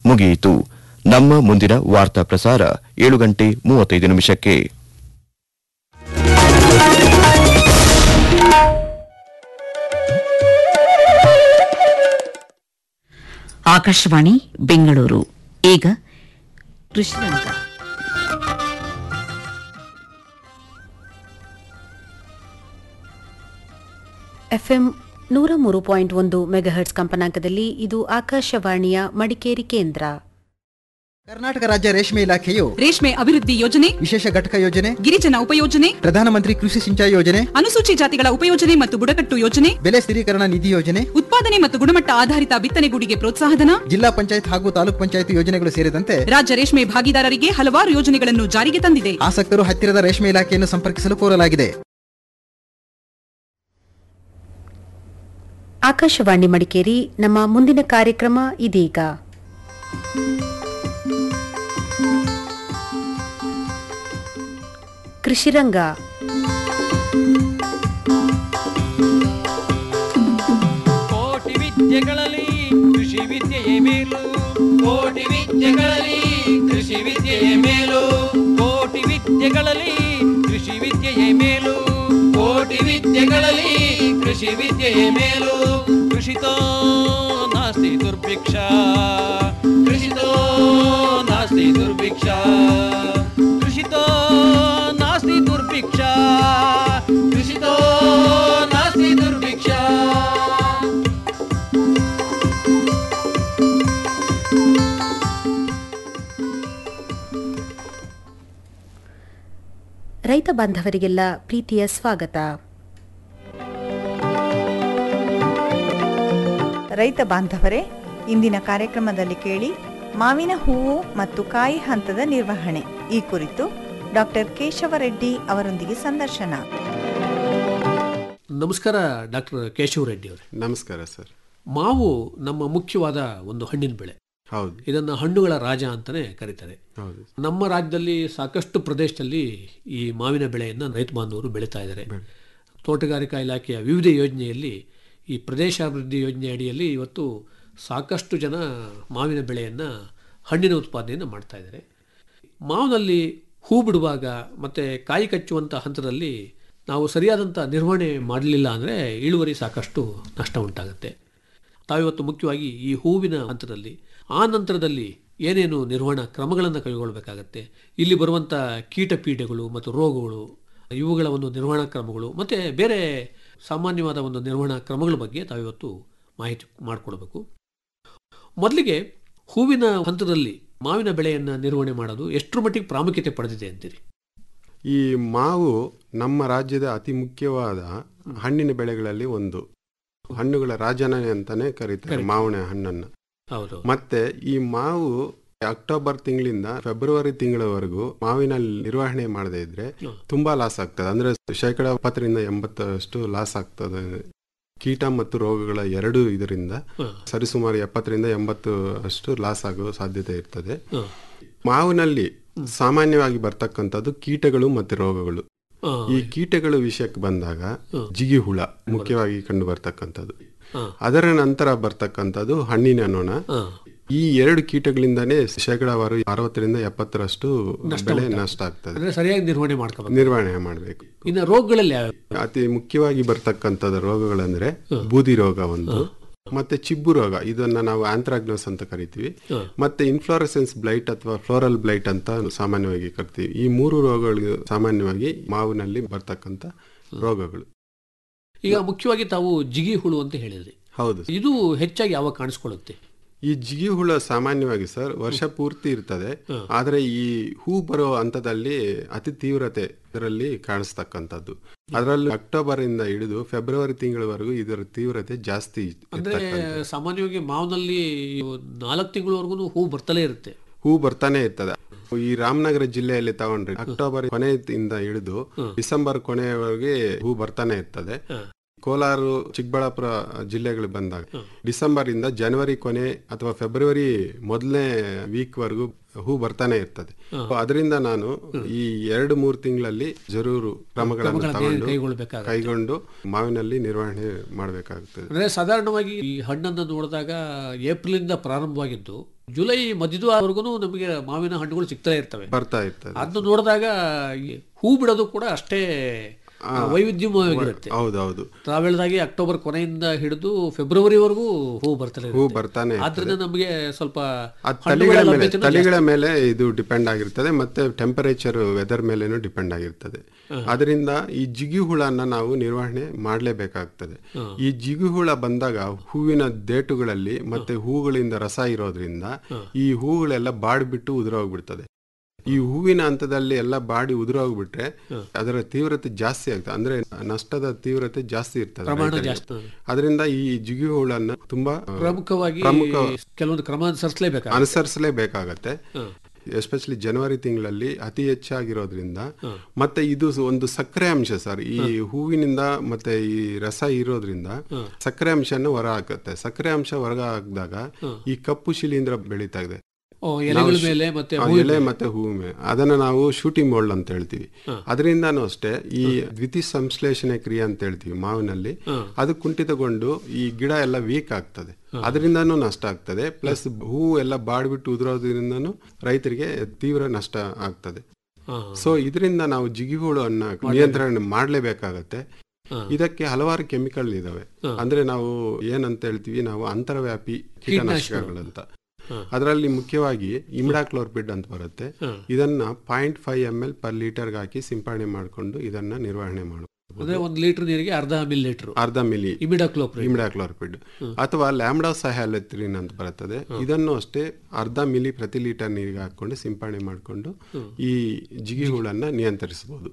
ಮುಗಿಯಿತು ನಮ್ಮ ಮುಂದಿನ ವಾರ್ತಾ ಪ್ರಸಾರ ಏಳು ಗಂಟೆ ಮೂವತ್ತೈದು ನಿಮಿಷಕ್ಕೆ ಆಕಾಶವಾಣಿ ಬೆಂಗಳೂರು ಈಗ ಕೃಷ್ಣರಂಗ ಎಫ್ಎಂ ನೂರ ಮೂರು ಪಾಯಿಂಟ್ ಒಂದು ಮೆಗಾಹರ್ಟ್ಸ್ ಕಂಪನಾಂಕದಲ್ಲಿ ಇದು ಆಕಾಶವಾಣಿಯ ಮಡಿಕೇರಿ ಕೇಂದ್ರ ಕರ್ನಾಟಕ ರಾಜ್ಯ ರೇಷ್ಮೆ ಇಲಾಖೆಯು ರೇಷ್ಮೆ ಅಭಿವೃದ್ಧಿ ಯೋಜನೆ ವಿಶೇಷ ಘಟಕ ಯೋಜನೆ ಗಿರಿಜನ ಉಪಯೋಜನೆ ಪ್ರಧಾನಮಂತ್ರಿ ಕೃಷಿ ಸಿಂಚಾಯಿ ಯೋಜನೆ ಅನುಸೂಚಿ ಜಾತಿಗಳ ಉಪಯೋಜನೆ ಮತ್ತು ಬುಡಕಟ್ಟು ಯೋಜನೆ ಬೆಲೆ ಸ್ಥಿರೀಕರಣ ನಿಧಿ ಯೋಜನೆ ಉತ್ಪಾದನೆ ಮತ್ತು ಗುಣಮಟ್ಟ ಆಧಾರಿತ ಬಿತ್ತನೆಗೂಡಿಗೆ ಪ್ರೋತ್ಸಾಹಧನ ಜಿಲ್ಲಾ ಪಂಚಾಯತ್ ಹಾಗೂ ತಾಲೂಕ್ ಪಂಚಾಯತ್ ಯೋಜನೆಗಳು ಸೇರಿದಂತೆ ರಾಜ್ಯ ರೇಷ್ಮೆ ಭಾಗಿದಾರರಿಗೆ ಹಲವಾರು ಯೋಜನೆಗಳನ್ನು ಜಾರಿಗೆ ತಂದಿದೆ ಆಸಕ್ತರು ಹತ್ತಿರದ ರೇಷ್ಮೆ ಇಲಾಖೆಯನ್ನು ಸಂಪರ್ಕಿಸಲು ಕೋರಲಾಗಿದೆ ಆಕಾಶವಾಣಿ ಮಡಿಕೇರಿ ನಮ್ಮ ಮುಂದಿನ ಕಾರ್ಯಕ್ರಮ ಇದೀಗ ಕೃಷಿರಂಗ ಕೋಟಿ ವಿದ್ಯೆಗಳಲ್ಲಿ ಕೃಷಿ ವಿದ್ಯೆಯೇ ಮೇಲು ಕೋಟಿ ವಿದ್ಯೆಗಳಲ್ಲಿ ಕೃಷಿ ವಿದ್ಯೆಯೇ ಮೇಲು ಕೋಟಿ ವಿದ್ಯೆಗಳಲ್ಲಿ ಕೃಷಿ ವಿದ್ಯೆಯೇ ಮೇಲು ಕೋಟಿ ವಿದ್ಯೆಗಳಲ್ಲಿ ಕೃಷಿ ವಿದ್ಯೆಯೇ ಮೇಲು ಕೃಷಿತೋ ನಾಸ್ತಿ ದುರ್ಭಿಕ್ಷ ಕೃಷಿತೋ ನಾಸ್ತಿ ದುರ್ಭಿಕ್ಷ ಕೃಷಿತೋ ನಾಸ್ತಿ ದುರ್ಭಿಕ್ಷ ಕೃಷಿತೋ ನಾಸ್ತಿ ದುರ್ಭಿಕ್ಷ ರೈತ ಬಾಂಧವರಿಗೆಲ್ಲ ಪ್ರೀತಿಯ ಸ್ವಾಗತ ರೈತ ಬಾಂಧವರೇ ಇಂದಿನ ಕಾರ್ಯಕ್ರಮದಲ್ಲಿ ಕೇಳಿ ಮಾವಿನ ಹೂವು ಮತ್ತು ಕಾಯಿ ಹಂತದ ನಿರ್ವಹಣೆ ಈ ಕುರಿತು ಡಾಕ್ಟರ್ ಕೇಶವರೆಡ್ಡಿ ಅವರೊಂದಿಗೆ ಸಂದರ್ಶನ ನಮಸ್ಕಾರ ಡಾಕ್ಟರ್ ಕೇಶವ ರೆಡ್ಡಿ ಅವರೇ ನಮಸ್ಕಾರ ಸರ್ ಮಾವು ನಮ್ಮ ಮುಖ್ಯವಾದ ಒಂದು ಹಣ್ಣಿನ ಬೆಳೆ ಹೌದು ಇದನ್ನು ಹಣ್ಣುಗಳ ರಾಜ ಅಂತಾನೆ ಕರೀತಾರೆ ಹೌದು ನಮ್ಮ ರಾಜ್ಯದಲ್ಲಿ ಸಾಕಷ್ಟು ಪ್ರದೇಶದಲ್ಲಿ ಈ ಮಾವಿನ ಬೆಳೆಯನ್ನು ರೈತ ಬಾಂಧವರು ಬೆಳೀತಾ ಇದ್ದಾರೆ ತೋಟಗಾರಿಕಾ ಇಲಾಖೆಯ ವಿವಿಧ ಯೋಜನೆಯಲ್ಲಿ ಈ ಪ್ರದೇಶಾಭಿವೃದ್ಧಿ ಯೋಜನೆ ಅಡಿಯಲ್ಲಿ ಇವತ್ತು ಸಾಕಷ್ಟು ಜನ ಮಾವಿನ ಬೆಳೆಯನ್ನು ಹಣ್ಣಿನ ಉತ್ಪಾದನೆಯನ್ನು ಮಾಡ್ತಾ ಇದ್ದಾರೆ ಮಾವಿನಲ್ಲಿ ಹೂ ಬಿಡುವಾಗ ಮತ್ತು ಕಾಯಿ ಕಚ್ಚುವಂಥ ಹಂತದಲ್ಲಿ ನಾವು ಸರಿಯಾದಂಥ ನಿರ್ವಹಣೆ ಮಾಡಲಿಲ್ಲ ಅಂದರೆ ಇಳುವರಿ ಸಾಕಷ್ಟು ನಷ್ಟ ಉಂಟಾಗುತ್ತೆ ತಾವಿವತ್ತು ಮುಖ್ಯವಾಗಿ ಈ ಹೂವಿನ ಹಂತದಲ್ಲಿ ಆ ನಂತರದಲ್ಲಿ ಏನೇನು ನಿರ್ವಹಣಾ ಕ್ರಮಗಳನ್ನು ಕೈಗೊಳ್ಳಬೇಕಾಗತ್ತೆ ಇಲ್ಲಿ ಬರುವಂಥ ಕೀಟಪೀಡೆಗಳು ಮತ್ತು ರೋಗಗಳು ಇವುಗಳ ಒಂದು ನಿರ್ವಹಣಾ ಕ್ರಮಗಳು ಮತ್ತು ಬೇರೆ ಸಾಮಾನ್ಯವಾದ ಒಂದು ನಿರ್ವಹಣಾ ಕ್ರಮಗಳ ಬಗ್ಗೆ ತಾವಿವತ್ತು ಮಾಹಿತಿ ಮಾಡಿಕೊಡ್ಬೇಕು ಮೊದಲಿಗೆ ಹೂವಿನ ಹಂತದಲ್ಲಿ ಮಾವಿನ ಬೆಳೆಯನ್ನು ನಿರ್ವಹಣೆ ಮಾಡೋದು ಎಷ್ಟರ ಮಟ್ಟಿಗೆ ಪ್ರಾಮುಖ್ಯತೆ ಪಡೆದಿದೆ ಅಂತೀರಿ ಈ ಮಾವು ನಮ್ಮ ರಾಜ್ಯದ ಅತಿ ಮುಖ್ಯವಾದ ಹಣ್ಣಿನ ಬೆಳೆಗಳಲ್ಲಿ ಒಂದು ಹಣ್ಣುಗಳ ರಾಜನೇ ಅಂತಾನೆ ಕರೀತಾರೆ ಮಾವಿನ ಹಣ್ಣನ್ನು ಹೌದು ಮತ್ತೆ ಈ ಮಾವು ಅಕ್ಟೋಬರ್ ತಿಂಗಳಿಂದ ಫೆಬ್ರವರಿ ತಿಂಗಳವರೆಗೂ ಮಾವಿನ ನಿರ್ವಹಣೆ ಮಾಡದೇ ಇದ್ರೆ ತುಂಬಾ ಲಾಸ್ ಆಗ್ತದೆ ಅಂದ್ರೆ ಶೇಕಡ ಎಪ್ಪತ್ತರಿಂದ ಎಂಬತ್ತಷ್ಟು ಲಾಸ್ ಆಗ್ತದೆ ಕೀಟ ಮತ್ತು ರೋಗಗಳ ಎರಡು ಇದರಿಂದ ಸರಿಸುಮಾರು ಎಪ್ಪತ್ತರಿಂದ ಎಂಬತ್ತು ಅಷ್ಟು ಲಾಸ್ ಆಗೋ ಸಾಧ್ಯತೆ ಇರ್ತದೆ ಮಾವಿನಲ್ಲಿ ಸಾಮಾನ್ಯವಾಗಿ ಬರ್ತಕ್ಕಂಥದ್ದು ಕೀಟಗಳು ಮತ್ತು ರೋಗಗಳು ಈ ಕೀಟಗಳು ವಿಷಯಕ್ಕೆ ಬಂದಾಗ ಜಿಗಿ ಹುಳ ಮುಖ್ಯವಾಗಿ ಕಂಡು ಬರ್ತಕ್ಕಂಥದ್ದು ಅದರ ನಂತರ ಬರ್ತಕ್ಕಂಥದ್ದು ಹಣ್ಣಿನ ನೊಣ ಈ ಎರಡು ಕೀಟಗಳಿಂದಾನೇ ಶೇಕಡಾವಾರು ಅರವತ್ತರಿಂದ ಎಪ್ಪತ್ತರಷ್ಟು ಬೆಳೆ ನಷ್ಟ ಆಗ್ತದೆ ಅಂದರೆ ಸರಿಯಾಗಿ ನಿರ್ವಹಣೆ ಮಾಡ್ಕೋಬೇಕು ನಿರ್ವಹಣೆ ಮಾಡಬೇಕು ಇನ್ನು ರೋಗಗಳಲ್ಲಿ ಯಾವ ಅತಿ ಮುಖ್ಯವಾಗಿ ಬರ್ತಕ್ಕಂಥದ್ದು ರೋಗಗಳಂದ್ರೆ ಬೂದಿ ರೋಗ ಒಂದು ಮತ್ತೆ ಚಿಬ್ಬು ರೋಗ ಇದನ್ನ ನಾವು ಆಂಥ್ರಾಗ್ನೋಸ್ ಅಂತ ಕರಿತೀವಿ ಮತ್ತೆ ಇನ್ಫ್ಲೋರೆಸೆನ್ಸ್ ಬ್ಲೈಟ್ ಅಥವಾ ಫ್ಲೋರಲ್ ಬ್ಲೈಟ್ ಅಂತ ಸಾಮಾನ್ಯವಾಗಿ ಕರಿತೀವಿ ಈ ಮೂರು ರೋಗಗಳು ಸಾಮಾನ್ಯವಾಗಿ ಮಾವಿನಲ್ಲಿ ಬರ್ತಕ್ಕಂಥ ರೋಗಗಳು ಈಗ ಮುಖ್ಯವಾಗಿ ತಾವು ಜಿಗಿ ಹುಳು ಅಂತ ಹೇಳಿದ್ರಿ ಹೌದು ಇದು ಹೆಚ್ಚಾಗಿ ಯಾವಾಗ ಕಾಣಿಸ್ಕೊಳ್ಳುತ್ತೆ ಈ ಜಿಗಿ ಹುಳ ಸಾಮಾನ್ಯವಾಗಿ ಸರ್ ವರ್ಷ ಪೂರ್ತಿ ಇರ್ತದೆ ಆದ್ರೆ ಈ ಹೂ ಬರೋ ಹಂತದಲ್ಲಿ ಅತಿ ತೀವ್ರತೆ ಇದರಲ್ಲಿ ಕಾಣಿಸ್ತಕ್ಕಂಥದ್ದು ಅದರಲ್ಲಿ ಅಕ್ಟೋಬರ್ ಇಂದ ಹಿಡಿದು ಫೆಬ್ರವರಿ ತಿಂಗಳವರೆಗೂ ಇದರ ತೀವ್ರತೆ ಜಾಸ್ತಿ ಅಂದ್ರೆ ಇರ್ತಕ್ಕಂಥದ್ದು. ಸಾಮಾನ್ಯವಾಗಿ ಮಾವಿನಲ್ಲಿ ನಾಲ್ಕು ತಿಂಗಳವರೆಗೂ ಹೂ ಬರ್ತಲೇ ಇರುತ್ತೆ ಹೂ ಬರ್ತಾನೆ ಇರ್ತದೆ ಈ ರಾಮನಗರ ಜಿಲ್ಲೆಯಲ್ಲಿ ತಗೊಂಡ್ರೆ ಅಕ್ಟೋಬರ್ ಕೊನೆಯಿಂದ ಹಿಡಿದು ಡಿಸೆಂಬರ್ ಕೊನೆಯವರೆಗೆ ಹೂ ಬರ್ತಾನೆ ಇರ್ತದೆ ಕೋಲಾರ ಚಿಕ್ಕಬಳ್ಳಾಪುರ ಜಿಲ್ಲೆಗಳು ಬಂದಾಗ ಡಿಸೆಂಬರ್ ಇಂದ ಜನವರಿ ಕೊನೆ ಅಥವಾ ಫೆಬ್ರವರಿ ಮೊದಲನೇ ವೀಕ್ ವರೆಗೂ ಹೂ ಬರ್ತಾನೆ ಇರ್ತದೆ ಅದರಿಂದ ನಾನು ಈ ಎರಡು ಮೂರು ತಿಂಗಳಲ್ಲಿ ಜರೂರು ಕ್ರಮಗಳನ್ನು ಕ್ರಮಗಳನ್ನ ತಗೊಂಡು ಕೈಗೊಳ್ಬೇಕಾಗತ್ತೆ. ಕೈಗೊಂಡು ಮಾವಿನಲ್ಲಿ ನಿರ್ವಹಣೆ ಮಾಡಬೇಕಾಗುತ್ತದೆ ಅಂದ್ರೆ ಸಾಧಾರಣವಾಗಿ ಈ ಹಣ್ಣನ್ನು ನೋಡಿದಾಗ ಏಪ್ರಿಲ್ ಇಂದ ಪ್ರಾರಂಭವಾಗಿದ್ದು ಜುಲೈ ಮಧ್ಯದವರೆಗೂ ನಮಗೆ ಮಾವಿನ ಹಣ್ಣುಗಳು ಸಿಗ್ತಾ ಇರ್ತವೆ ಬರ್ತಾ ಇರ್ತದೆ ಅದನ್ನು ನೋಡಿದಾಗ ಈ ಹೂ ಬಿಡೋದು ಕೂಡ ಅಷ್ಟೇ ವೈವಿಧ್ಯಮಯವಾಗಿರುತ್ತೆ ಹೌದೌದು ತಾವು ಹೇಳಿದಾಗೆ ಅಕ್ಟೋಬರ್ ಕೊನೆಯಿಂದ ಹಿಡಿದು ಫೆಬ್ರವರಿವರೆಗೂ ಹೂ ಬರ್ತಾರೆ ಹೂ ಬರ್ತಾನೆ ಇರ್ತದೆ. ಆದ್ರಿಂದ ನಮಗೆ ಸ್ವಲ್ಪ ಅದ್ ಹಣ್ಣುಗಳ ತಳಿಗಳ ಮೇಲೆ ಲಭ್ಯತೆನೂ ತಳಿಗಳ ಮೇಲೆ ಇದು ಡಿಪೆಂಡ್ ಆಗಿರ್ತದೆ ಮತ್ತೆ ಟೆಂಪರೇಚರ್ ವೆದರ್ ಮೇಲೇನು ಡಿಪೆಂಡ್ ಆಗಿರ್ತದೆ ಅದರಿಂದ ಈ ಜಿಗಿ ಹುಳನ್ನ ನಾವು ನಿರ್ವಹಣೆ ಮಾಡಲೇಬೇಕಾಗ್ತದೆ ಈ ಜಿಗಿ ಹುಳ ಬಂದಾಗ ಹೂವಿನ ದೇಟುಗಳಲ್ಲಿ ಮತ್ತೆ ಹೂಗಳಿಂದ ರಸ ಇರೋದ್ರಿಂದ ಈ ಹೂಗಳೆಲ್ಲ ಬಾಡ್ಬಿಟ್ಟು ಉದುರೋಗ್ಬಿಡ್ತದೆ ಈ ಹೂವಿನ ಹಂತದಲ್ಲಿ ಎಲ್ಲ ಬಾಡಿ ಉದುರೋಗ್ಬಿಟ್ರೆ ಅದರ ತೀವ್ರತೆ ಜಾಸ್ತಿ ಆಗ್ತದೆ ಅಂದ್ರೆ ನಷ್ಟದ ತೀವ್ರತೆ ಜಾಸ್ತಿ ಇರ್ತದೆ ಪ್ರಮಾಣ ರೈತರಿಗೆ. ಜಾಸ್ತಿ. ಅದರಿಂದ ಈ ಜಿಗಿ ಹುಳನ್ನ ತುಂಬಾ ಆ, ಪ್ರಮುಖವಾಗಿ ಪ್ರಮುಖ ಕೆಲವೊಂದು ಕ್ರಮ ಅನುಸರಿಸಲೇಬೇಕು ಅನುಸರಿಸಲೇಬೇಕಾಗತ್ತೆ ಎಸ್ಪೆಷಲಿ ಜನವರಿ ತಿಂಗಳಲ್ಲಿ ಅತಿ ಹೆಚ್ಚಾಗಿರೋದ್ರಿಂದ ಮತ್ತೆ ಇದು ಸ- ಒಂದು ಸಕ್ಕರೆ ಅಂಶ ಸರ್ ಈ ಹೂವಿನಿಂದ ಮತ್ತೆ ಈ ರಸ ಇರೋದ್ರಿಂದ ಸಕ್ಕರೆ ಅಂಶನ ಹೊರ ಹಾಕುತ್ತೆ ಸಕ್ಕರೆ ಅಂಶ ಹೊರಗ ಹಾಕಿದಾಗ ಈ ಕಪ್ಪು ಶಿಲೀಂಧ್ರ ಬೆಳೀತಾ ಇದೆ ಓ, ಎಲೆಗಳ ನಾವು ಶು- ಮೇಲೆ ಮತ್ತೆ ಆ, ಹೂವಿನ ಎಲೆ ಮೇಲೆ. ಮತ್ತೆ ಹೂವು ಮೇಲೆ ಅದನ್ನ ನಾವು ಶೂಟಿಂಗ್ ಮೋಲ್ಡ್ ಅಂತ ಹೇಳ್ತೀವಿ ಅದರಿಂದಾನು ಅಷ್ಟೇ ಈ ದ್ವಿತೀಯ ಸಂಶ್ಲೇಷಣೆ ಕ್ರಿಯೆ ಅಂತ ಹೇಳ್ತೀವಿ ಮಾವಿನಲ್ಲಿ ಅದು ಕುಂಠಿತಗೊಂಡು ಈ ಗಿಡ ಎಲ್ಲ ವೀಕ್ ಆಗ್ತದೆ ಅದರಿಂದನೂ ನಷ್ಟ ಆಗ್ತದೆ ಪ್ಲಸ್ ಹೂವು ಎಲ್ಲ ಬಾಡ್ಬಿಟ್ಟು ಉದುರೋದ್ರಿಂದನೂ ರೈತರಿಗೆ ತೀವ್ರ ನಷ್ಟ ಆಗ್ತದೆ ಹಾ. ಸೊ ಇದರಿಂದ ನಾವು ಜಿಗಿಹುಳನ್ನ ನಿಯಂತ್ರಣ ಮಾಡಲೇಬೇಕಾಗತ್ತೆ ಇದಕ್ಕೆ ಹಲವಾರು ಕೆಮಿಕಲ್ ಇದಾವೆ ಅಂದ್ರೆ ನಾವು ಏನಂತ ಹೇಳ್ತೀವಿ ನಾವು ಅಂತರ್ವ್ಯಾಪಿ ಕೀಟನಾಶಕಗಳಂತ ಅದರಲ್ಲಿ ಮುಖ್ಯವಾಗಿ ಇಮಿಡಾಕ್ಲೋರ್ಪಿಡ್ ಅಂತ ಬರುತ್ತೆ ಇದನ್ನ point five M L per ಲೀಟರ್ಗೆ ಹಾಕಿ ಸಿಂಪಡಣೆ ಮಾಡಿಕೊಂಡು ಇದನ್ನ ನಿರ್ವಹಣೆ ಮಾಡಬಹುದು ಅಂದ್ರೆ ಒಂದು ಲೀಟರ್ ನೀರಿಗೆ ಅರ್ಧ ಮಿಲ್ ಲೀಟರ್ ಅರ್ಧ ಮಿಲಿ ಇಮಿಡಾಕ್ಲೋಪ್ರಿಡ್ ಇಮಿಡಾಕ್ಲೋರ್ಪಿಡ್ ಅಥವಾ ಲ್ಯಾಂಬ್ಡಾ ಸಹ್ಯಾಲೆತ್ರಿನ್ ಅಂತ ಬರುತ್ತದೆ ಇದನ್ನು ಅಷ್ಟೇ ಅರ್ಧ ಮಿಲಿ ಪ್ರತಿ ಲೀಟರ್ ನೀರಿಗೆ ಹಾಕೊಂಡು ಸಿಂಪಡಣೆ ಮಾಡಿಕೊಂಡು ಈ ಜಿಗಿ ಹುಳನ್ನ ನಿಯಂತ್ರಿಸಬಹುದು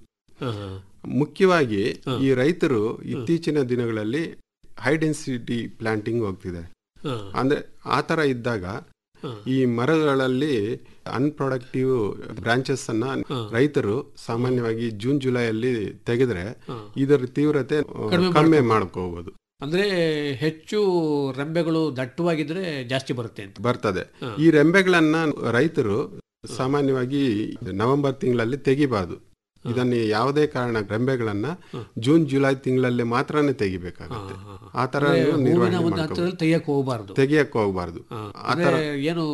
ಮುಖ್ಯವಾಗಿ ಈ ರೈತರು ಇತ್ತೀಚಿನ ದಿನಗಳಲ್ಲಿ ಹೈ ಡೆನ್ಸಿಟಿ ಪ್ಲಾಂಟಿಂಗ್ ಹೋಗ್ತಿದ್ದಾರೆ ಅಂದ್ರೆ ಆ ತರ ಇದ್ದಾಗ ಈ ಮರಗಳಲ್ಲಿ ಅನ್ಪ್ರೊಡಕ್ಟಿವ್ ಬ್ರಾಂಚಸ್ ಅನ್ನ ರೈತರು ಸಾಮಾನ್ಯವಾಗಿ ಜೂನ್ ಜುಲೈಯಲ್ಲಿ ತೆಗೆದ್ರೆ ಇದರ ತೀವ್ರತೆ ಆ, ಕಡಿಮೆ ಕಡಿಮೆ ಮಾಡ್ಕೋಬಹುದು ಅಂದ್ರೆ ಹೆಚ್ಚು ರೆಂಬೆಗಳು ದಟ್ಟವಾಗಿದ್ರೆ ಜಾಸ್ತಿ ಬರುತ್ತೆ ಅಂತ ಬರ್ತದೆ ಈ ರೆಂಬೆಗಳನ್ನ ರೈತರು ಸಾಮಾನ್ಯವಾಗಿ ನವೆಂಬರ್ ತಿಂಗಳಲ್ಲಿ ತೆಗಿಬಾರ್ದು ಇದನ್ನ ಯಾವುದೇ ಕಾರಣ ರೆಂಬೆಗಳನ್ನ ಜೂನ್ ಜುಲೈ ತಿಂಗಳಲ್ಲಿ ಮಾತ್ರನೇ ತೆಗಿಬೇಕಾಗುತ್ತೆ ಆ ತರ ಅಂದ್ರೆ ನೀವು ಹೂವಿನ ನಿರ್ವಹಣೆ ಒಂದು ಮಾಡ್ಕೋಬೇಕು. ಹಂತದಲ್ಲಿ ತೆಗಿಯಕ್ಕೆ ಹೋಗಬಾರ್ದು ತೆಗಿಯಕ್ಕೆ ಹೋಗ್ಬಾರ್ದು ಅಂದ್ರೆ ಏನು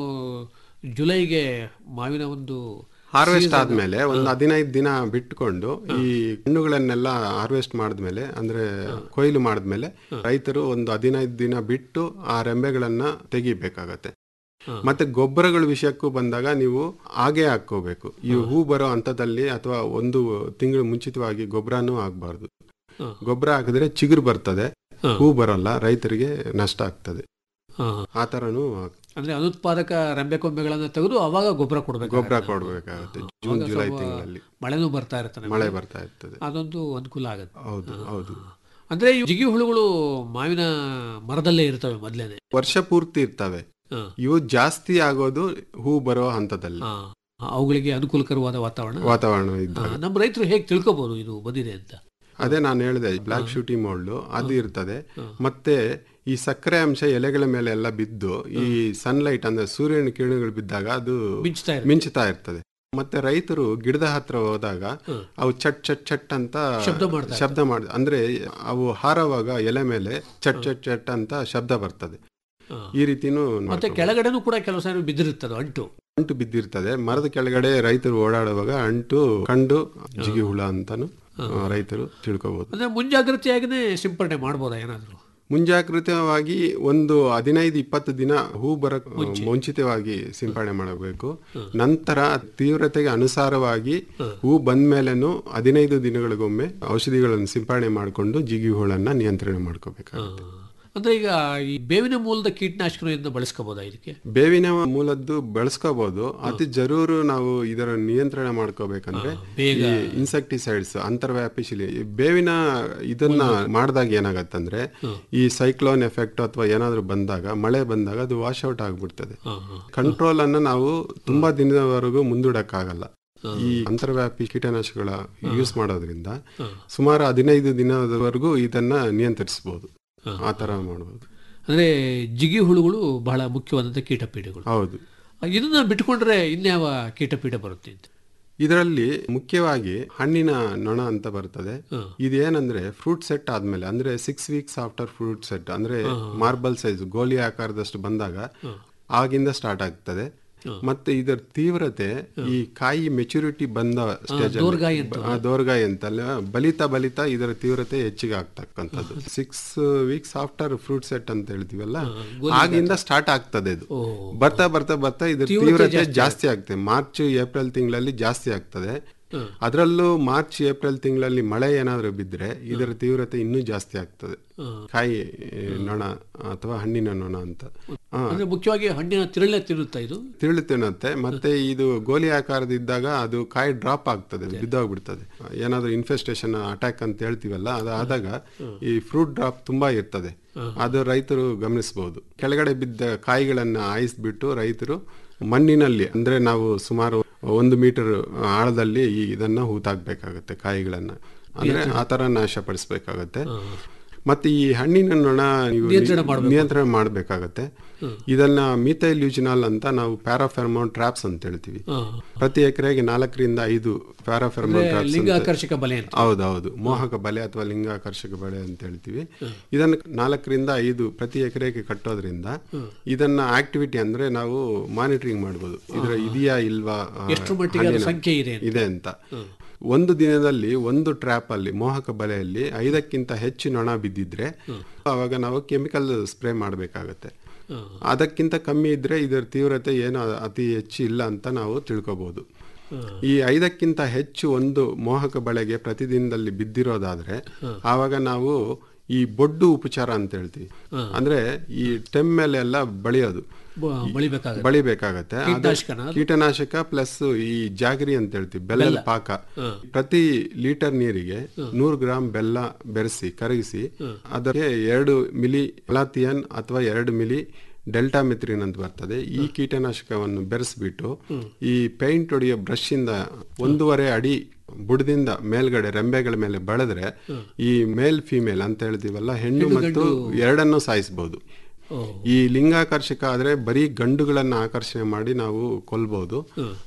ಜುಲೈಗೆ ಮಾವಿನ ಒಂದು ಹಾರ್ವೆಸ್ಟ್ season- ಆದ್ಮೇಲೆ ಒಂದು ಹದಿನೈದು ದಿನ ಬಿಟ್ಕೊಂಡು ಈ ಹಣ್ಣುಗಳನ್ನೆಲ್ಲ ಹಾರ್ವೆಸ್ಟ್ ಮಾಡಿದ್ಮೇಲೆ ಅಂದ್ರೆ ಕೊಯ್ಲು ಮಾಡಿದ್ಮೇಲೆ ರೈತರು ಒಂದು ಹದಿನೈದು ದಿನ ಬಿಟ್ಟು ಆ ರೆಂಬೆಗಳನ್ನ ತೆಗಿಬೇಕಾಗತ್ತೆ ಮತ್ತೆ ಗೊಬ್ಬರಗಳ ವಿಷಯಕ್ಕೂ ಬಂದಾಗ ನೀವು ಹಾಗೆ ಹಾಕೋಬೇಕು ಈ ಹೂ ಬರೋ ಹಂತದಲ್ಲಿ ಅಥವಾ ಒಂದು ತಿಂಗಳು ಮುಂಚಿತವಾಗಿ ಗೊಬ್ಬರನೂ ಆಗ್ಬಾರ್ದು ಗೊಬ್ಬರ ಹಾಕಿದ್ರೆ ಚಿಗುರು ಬರ್ತದೆ ಹೂ ಬರೋಲ್ಲ ರೈತರಿಗೆ ನಷ್ಟ ಆಗ್ತದೆ ಹಾ. ಆ ತರನು ಆಗ್- ಅಂದ್ರೆ ಅನುತ್ಪಾದಕ ರೆಂಬೆ ಕೊಂಬೆಗಳನ್ನ ತೆಗೆದು ಅವಾಗ ಗೊಬ್ಬರ ಕೊಡ್ಬೇಕು ಗೊಬ್ಬರ ಕೊಡ್ಬೇಕಾಗತ್ತೆ ಜೂನ್ ಜುಲೈ ತಿಂಗಳಲ್ಲಿ ಮಳೆನೂ ಬರ್ತಾ ಇರುತ್ತೆ ನಮಗೆ. ಮಳೆ ಬರ್ತಾ ಇರ್ತದೆ ಅದೊಂದು ಅನುಕೂಲ ಆಗುತ್ತೆ ಹೌದು ಹೌದು ಅಂದ್ರೆ ಈ ಜಿಗಿ ಹುಳುಗಳು ಮಾವಿನ ಮರದಲ್ಲೇ ಇರ್ತವೆ ಮೊದ್ಲೇನೆ ವರ್ಷ ಪೂರ್ತಿ ಇರ್ತವೆ ಹಾ. ಇವು ಜಾಸ್ತಿ ಆಗೋದು ಹೂ ಬರೋ ಹಂತದಲ್ಲಿ ಹಾ. ಅವುಗಳಿಗೆ ಅನುಕೂಲಕರವಾದ ವಾತಾವರಣ ವಾತಾವರಣ ಹಾ, ಇದ್ದಾಗ ನಮ್ಮ ರೈತರು ಹೇಗೆ ತಿಳ್ಕೊಬಹುದು ಇದು ಬಂದಿದೆ ಅಂತ ಅದೇ ನಾನು ಹೇಳಿದೆ ಬ್ಲಾಕ್ ಶೂಟಿ ಮೋಲ್ಡ್ ಅದು ಇರ್ತದೆ ಮತ್ತೆ ಈ ಸಕ್ಕರೆ ಅಂಶ ಎಲೆಗಳ ಮೇಲೆ ಎಲ್ಲ ಬಿದ್ದು ಈ ಸನ್ಲೈಟ್ ಅಂದ್ರೆ ಸೂರ್ಯನ ಕಿರಣಗಳು ಬಿದ್ದಾಗ ಅದು ಮಿಂಚ್ತಾ ಇರುತ್ತೆ. ಮಿಂಚುತ್ತಾ ಇರ್ತದೆ ಮತ್ತೆ ರೈತರು ಗಿಡದ ಹತ್ರ ಹೋದಾಗ ಅವು ಚಟ್ ಚಟ್ ಚಟ್ ಅಂತ ಶಬ್ದ ಮಾಡ್ತಾ ಶಬ್ದ ಮಾಡ ಅಂದ್ರೆ ಅವು ಹಾರವಾಗ ಎಲೆ ಮೇಲೆ ಚಟ್ ಚಟ್ ಚಟ್ ಅಂತ ಶಬ್ದ ಬರ್ತದೆ ಈ ರೀತಿನೂ ಮತ್ತೆ ಮಾಡ್ಕೊಬೋದು. ಕೆಳಗಡೆನೂ ಕೂಡ ಕೆಲವು ಸಾರಿ ಬಿದ್ದಿರುತ್ತದೆ ಅಂಟು ಅಂಟು ಬಿದ್ದಿರ್ತದೆ ಮರದ ಕೆಳಗಡೆ ರೈತರು ಓಡಾಡುವಾಗ ಅಂಟು ಕಂಡು ಜಿಗಿ ಹುಳ ಅಂತಾನು ಆ, ರೈತರು ತಿಳ್ಕೊಬಹುದು ಅಂದ್ರೆ ಮುಂಜಾಗ್ರತೆಯಾಗಿನೇ ಸಿಂಪರಣೆ ಮಾಡ್ಬೋದಾ ಏನಾದ್ರು ಮುಂಜಾಗೃತವಾಗಿ ಒಂದು ಹದಿನೈದು ಇಪ್ಪತ್ತು ದಿನ ಹೂ ಬರಕ್ ಮುಂಚಿತವಾಗಿ ಸಿಂಪಡಣೆ ಮಾಡಬೇಕು ನಂತರ ತೀವ್ರತೆಗೆ ಅನುಸಾರವಾಗಿ ಹೂ ಬಂದ್ಮೇಲೆನು ಹದಿನೈದು ದಿನಗಳಿಗೊಮ್ಮೆ ಔಷಧಿಗಳನ್ನು ಸಿಂಪಡಣೆ ಮಾಡಿಕೊಂಡು ಜಿಗಿ ಹುಳನ್ನ ನಿಯಂತ್ರಣ ಮಾಡ್ಕೋಬೇಕಾಗುತ್ತೆ ಅಂದ್ರೆ ಈಗ ಈ ಬೇವಿನ ಮೂಲದ ಕೀಟನಾಶಕದಿಂದ ಬಳಸ್ಕೋಬೋದಾ ಇದಕ್ಕೆ ಬೇವಿನ ಮೂಲದ್ದು ಬೆಳೆಸ್ಕೋಬಹುದು ಅತಿ ಜರೂರು ನಾವು ಇದರ ನಿಯಂತ್ರಣ ಮಾಡ್ಕೋಬೇಕಂದ್ರೆ ಬೇಗ. ಈ ಇನ್ಸೆಕ್ಟಿಸೈಡ್ಸ್ ಅಂತರ್ವ್ಯಾಪಿ ಶಿಲಿ ಈ ಬೇವಿನ ಇದನ್ನ ಮಾಡಿದಾಗ ಏನಾಗತ್ತಂದ್ರೆ ಈ ಸೈಕ್ಲೋನ್ ಎಫೆಕ್ಟ್ ಅಥವಾ ಏನಾದ್ರೂ ಬಂದಾಗ ಮಳೆ ಬಂದಾಗ ಅದು ವಾಶ್ ಔಟ್ ಆಗ್ಬಿಡ್ತದೆ ಕಂಟ್ರೋಲ್ ಅನ್ನ ನಾವು ತುಂಬಾ ದಿನದವರೆಗೂ ಮುಂದೂಡಕ್ಕಾಗಲ್ಲ ಈ ಅಂತರ್ವ್ಯಾಪಿ ಕೀಟನಾಶಕಗಳ ಯೂಸ್ ಮಾಡೋದ್ರಿಂದ ಸುಮಾರು ಹದಿನೈದು ದಿನದವರೆಗೂ ಇದನ್ನ ನಿಯಂತ್ರಿಸಬಹುದು ಆ ತರ ಮಾಡಬಹುದು ಅಂದ್ರೆ ಜಿಗಿ ಹುಳುಗಳು ಬಹಳ ಮುಖ್ಯವಾದಂಥ ಕೀಟಪೀಡೆಗಳು ಹೌದು ಇದನ್ನ ಬಿಟ್ಕೊಂಡ್ರೆ ಇನ್ಯಾವ ಕೀಟಪೀಡೆ ಬರುತ್ತೆ ಅಂತ ಇದರಲ್ಲಿ ಮುಖ್ಯವಾಗಿ ಹಣ್ಣಿನ ನೊಣ ಅಂತ ಬರ್ತದೆ ಇದೇನಂದ್ರೆ ಫ್ರೂಟ್ ಸೆಟ್ ಆದ್ಮೇಲೆ ಅಂದ್ರೆ six weeks after fruit set ಅಂದ್ರೆ ಮಾರ್ಬಲ್ ಸೈಜ್ ಗೋಲಿ ಆಕಾರದಷ್ಟು ಬಂದಾಗ ಆಗಿಂದ ಸ್ಟಾರ್ಟ್ ಆಗ್ತದೆ ಮತ್ತೆ ಇದರ ತೀವ್ರತೆ ಈ ಕಾಯಿ ಮೆಚುರಿಟಿ ಬಂದ ಸ್ಟೇಜ್ ದೋರ್ಗಾಯಿ ಅಂತ. ದೋರ್ಗಾಯಿ ಅಂತಲ್ಲ ಬಲಿತಾ ಬಲಿತಾ ಇದರ ತೀವ್ರತೆ ಹೆಚ್ಚಿಗೆ ಆಗ್ತಕ್ಕಂಥದ್ದು six weeks after fruit set ಅಂತ ಹೇಳ್ತೀವಲ್ಲ ಆಗಿಂದ ಸ್ಟಾರ್ಟ್ ಆಗ್ತದೆ ಇದು ಬರ್ತಾ ಬರ್ತಾ ಬರ್ತಾ ಇದರ ತೀವ್ರತೆ ತೀವ್ರತೆ ಜಾಸ್ತಿ ಜಾಸ್ತಿ ಆಗ್ತದೆ ಮಾರ್ಚ್ ಏಪ್ರಿಲ್ ತಿಂಗಳಲ್ಲಿ ಜಾಸ್ತಿ ಆಗ್ತದೆ ಅದರಲ್ಲೂ ಮಾರ್ಚ್ ಏಪ್ರಿಲ್ ತಿಂಗಳಲ್ಲಿ ಮಳೆ ಏನಾದರೂ ಬಿದ್ದರೆ ಇದರ ತೀವ್ರತೆ ಇನ್ನೂ ಜಾಸ್ತಿ ಆಗ್ತದೆ ಕಾಯಿ ಏ, ನೊಣ ಅಥವಾ ಹಣ್ಣಿನ ನೊಣ ಅಂತ ಆ, ಅಂದ್ರೆ ಮುಖ್ಯವಾಗಿ ಹಣ್ಣಿನ ತಿರುಳೆ ತಿನ್ನುತ್ತಾ ಇದು ತಿರುಳು ತಿನ್ನುತ್ತೆ ಮತ್ತೆ ಇದು ಗೋಲಿ ಆಕಾರದಿದ್ದಾಗ ಅದು ಕಾಯಿ ಡ್ರಾಪ್ ಆಗ್ತದೆ ಬಿದ್ದೋಗ್ಬಿಡ್ತದೆ ಏನಾದ್ರೂ ಇನ್ಫೆಸ್ಟೇಷನ್ ಅಟ್ಯಾಕ್ ಅಂತ ಹೇಳ್ತೀವಲ್ಲ ಅದಾದಾಗ ಈ ಫ್ರೂಟ್ ಡ್ರಾಪ್ ತುಂಬಾ ಇರ್ತದೆ ಅದು ರೈತರು ಗಮನಿಸಬಹುದು ಕೆಳಗಡೆ ಬಿದ್ದ ಕಾಯಿಗಳನ್ನ ಆಯಿಸ್ಬಿಟ್ಟು ರೈತರು ಮಣ್ಣಿನಲ್ಲಿ ಅಂದ್ರೆ ನಾವು ಸುಮಾರು ಒಂದು ಮೀಟರ್ ಆಳದಲ್ಲಿ ಈ ಇದನ್ನ ಹೂತಾಕ್ಬೇಕಾಗತ್ತೆ ಕಾಯಿಗಳನ್ನ ಅಂದ್ರೆ ಆ ತರ ನಾಶಪಡಿಸ್ಬೇಕಾಗತ್ತೆ ಮತ್ತೆ ಈ ಹಣ್ಣಿನ ನೊಣ ನೀವು ನಿಯಂತ್ರಣ ಮಾಡ್ಬೇಕು. ನಿಯಂತ್ರಣ ಮಾಡಬೇಕಾಗತ್ತೆ ಇದನ್ನ ಮಿಥೈಲ್ ಯೂಜಿನಾಲ್ ಅಂತ ನಾವು ಪ್ಯಾರಾಫೆರ್ಮೋನ್ ಟ್ರಾಪ್ಸ್ ಅಂತ ಹೇಳ್ತೀವಿ ಪ್ರತಿ ಎಕರೆಗೆ ನಾಲ್ಕರಿಂದ ಐದು ಪ್ಯಾರಾಫೆರ್ಮೋನ್ ಅಂದ್ರೆ ಟ್ರಾಪ್ಸ್ ಲಿಂಗಾಕರ್ಷಕ ಬಲೆ ಅಂತ ಹೌದೌದು ಮೋಹಕ ಬಲೆ ಅಥವಾ ಲಿಂಗಾಕರ್ಷಕ ಬಲೆ ಅಂತ ಹೇಳ್ತೀವಿ ಇದನ್ನ ನಾಲ್ಕರಿಂದ ಐದು ಪ್ರತಿ ಎಕರೆಗೆ ಕಟ್ಟೋದ್ರಿಂದ ಇದನ್ನ ಆಕ್ಟಿವಿಟಿ ಅಂದ್ರೆ ನಾವು ಮಾನಿಟರಿಂಗ್ ಮಾಡ್ಬೋದು ಇದ್ರ ಇದೆಯಾ ಇಲ್ವಾ ಆ, ಎಷ್ಟು ಮಟ್ಟಿಗೆ ಅದರ ಹಣ್ಣಿನ- ಸಂಖ್ಯೆ ಇದೆ ಅಂತ. ಇದೆ ಅಂತ ಒಂದು ದಿನದಲ್ಲಿ ಒಂದು ಟ್ರ್ಯಾಪ್ ಅಲ್ಲಿ ಮೋಹಕ ಬಲೆಯಲ್ಲಿ ಐದಕ್ಕಿಂತ ಹೆಚ್ಚು ನೊಣ ಬಿದ್ದಿದ್ರೆ ಅವಾಗ ನಾವು ಕೆಮಿಕಲ್ ಸ್ಪ್ರೇ ಮಾಡಬೇಕಾಗತ್ತೆ ಅದಕ್ಕಿಂತ ಕಮ್ಮಿ ಇದ್ರೆ ಇದರ ತೀವ್ರತೆ ಏನು ಅತಿ ಹೆಚ್ಚು ಇಲ್ಲ ಅಂತ ನಾವು ತಿಳ್ಕೊಬಹುದು ಈ ಐದಕ್ಕಿಂತ ಹೆಚ್ಚು ಒಂದು ಮೋಹಕ ಬಳೆಗೆ ಪ್ರತಿದಿನದಲ್ಲಿ ಬಿದ್ದಿರೋದಾದ್ರೆ ಆವಾಗ ನಾವು ಈ ಬೊಡ್ಡು ಉಪಚಾರ ಅಂತ ಹೇಳ್ತೀವಿ ಅಂದ್ರೆ ಈ ಟೆಮ್ ಮೇಲೆ ಎಲ್ಲ ಬಳಿಯೋದು ಬ- ಬಳಿಬೇಕಾಗುತ್ತೆ. ಬಳಿಬೇಕಾಗತ್ತೆ ಅದು ಕೀಟನಾಶಕನ ಅದು? ಕೀಟನಾಶಕ ಪ್ಲಸ್ ಈ ಜಾಗರಿ ಅಂತ ಹೇಳ್ತೀವಿ ಬೆಲ್ಲದ ಪಾಕ ಪ್ರತಿ ಲೀಟರ್ ನೀರಿಗೆ ನೂರು ಗ್ರಾಂ ಬೆಲ್ಲ ಬೆರೆಸಿ ಕರಗಿಸಿ ಅದಕ್ಕೆ ಎರಡು ಮಿಲಿ ಎಲಾಥಿಯನ್ ಅಥವಾ ಎರಡು ಮಿಲಿ ಡೆಲ್ಟಾ ಮೆತ್ರಿನ್ ಅಂತ ಬರ್ತದೆ ಈ ಕೀಟನಾಶಕವನ್ನು ಬೆರೆಸ್ಬಿಟ್ಟು ಈ ಪೇಂಟ್ ಹೊಡೆಯೋ ಬ್ರಷ್ ಇಂದ ಒಂದೂವರೆ ಅಡಿ ಬುಡದಿಂದ ಮೇಲ್ಗಡೆ ರೆಂಬೆಗಳ ಮೇಲೆ ಬಳದ್ರೆ ಈ ಮೇಲ್ ಫಿಮೇಲ್ ಅಂತ ಹೇಳ್ತೀವಲ್ಲ ಹೆಣ್ಣು ಮತ್ತು ಎರಡನ್ನೂ ಸಾಯಿಸಬಹುದು ಈ ಲಿಂಗಾಕರ್ಷಕ ಆದ್ರೆ ಬರೀ ಗಂಡುಗಳನ್ನ ಆಕರ್ಷಣೆ ಮಾಡಿ ನಾವು ಕೊಲ್ಬಹುದು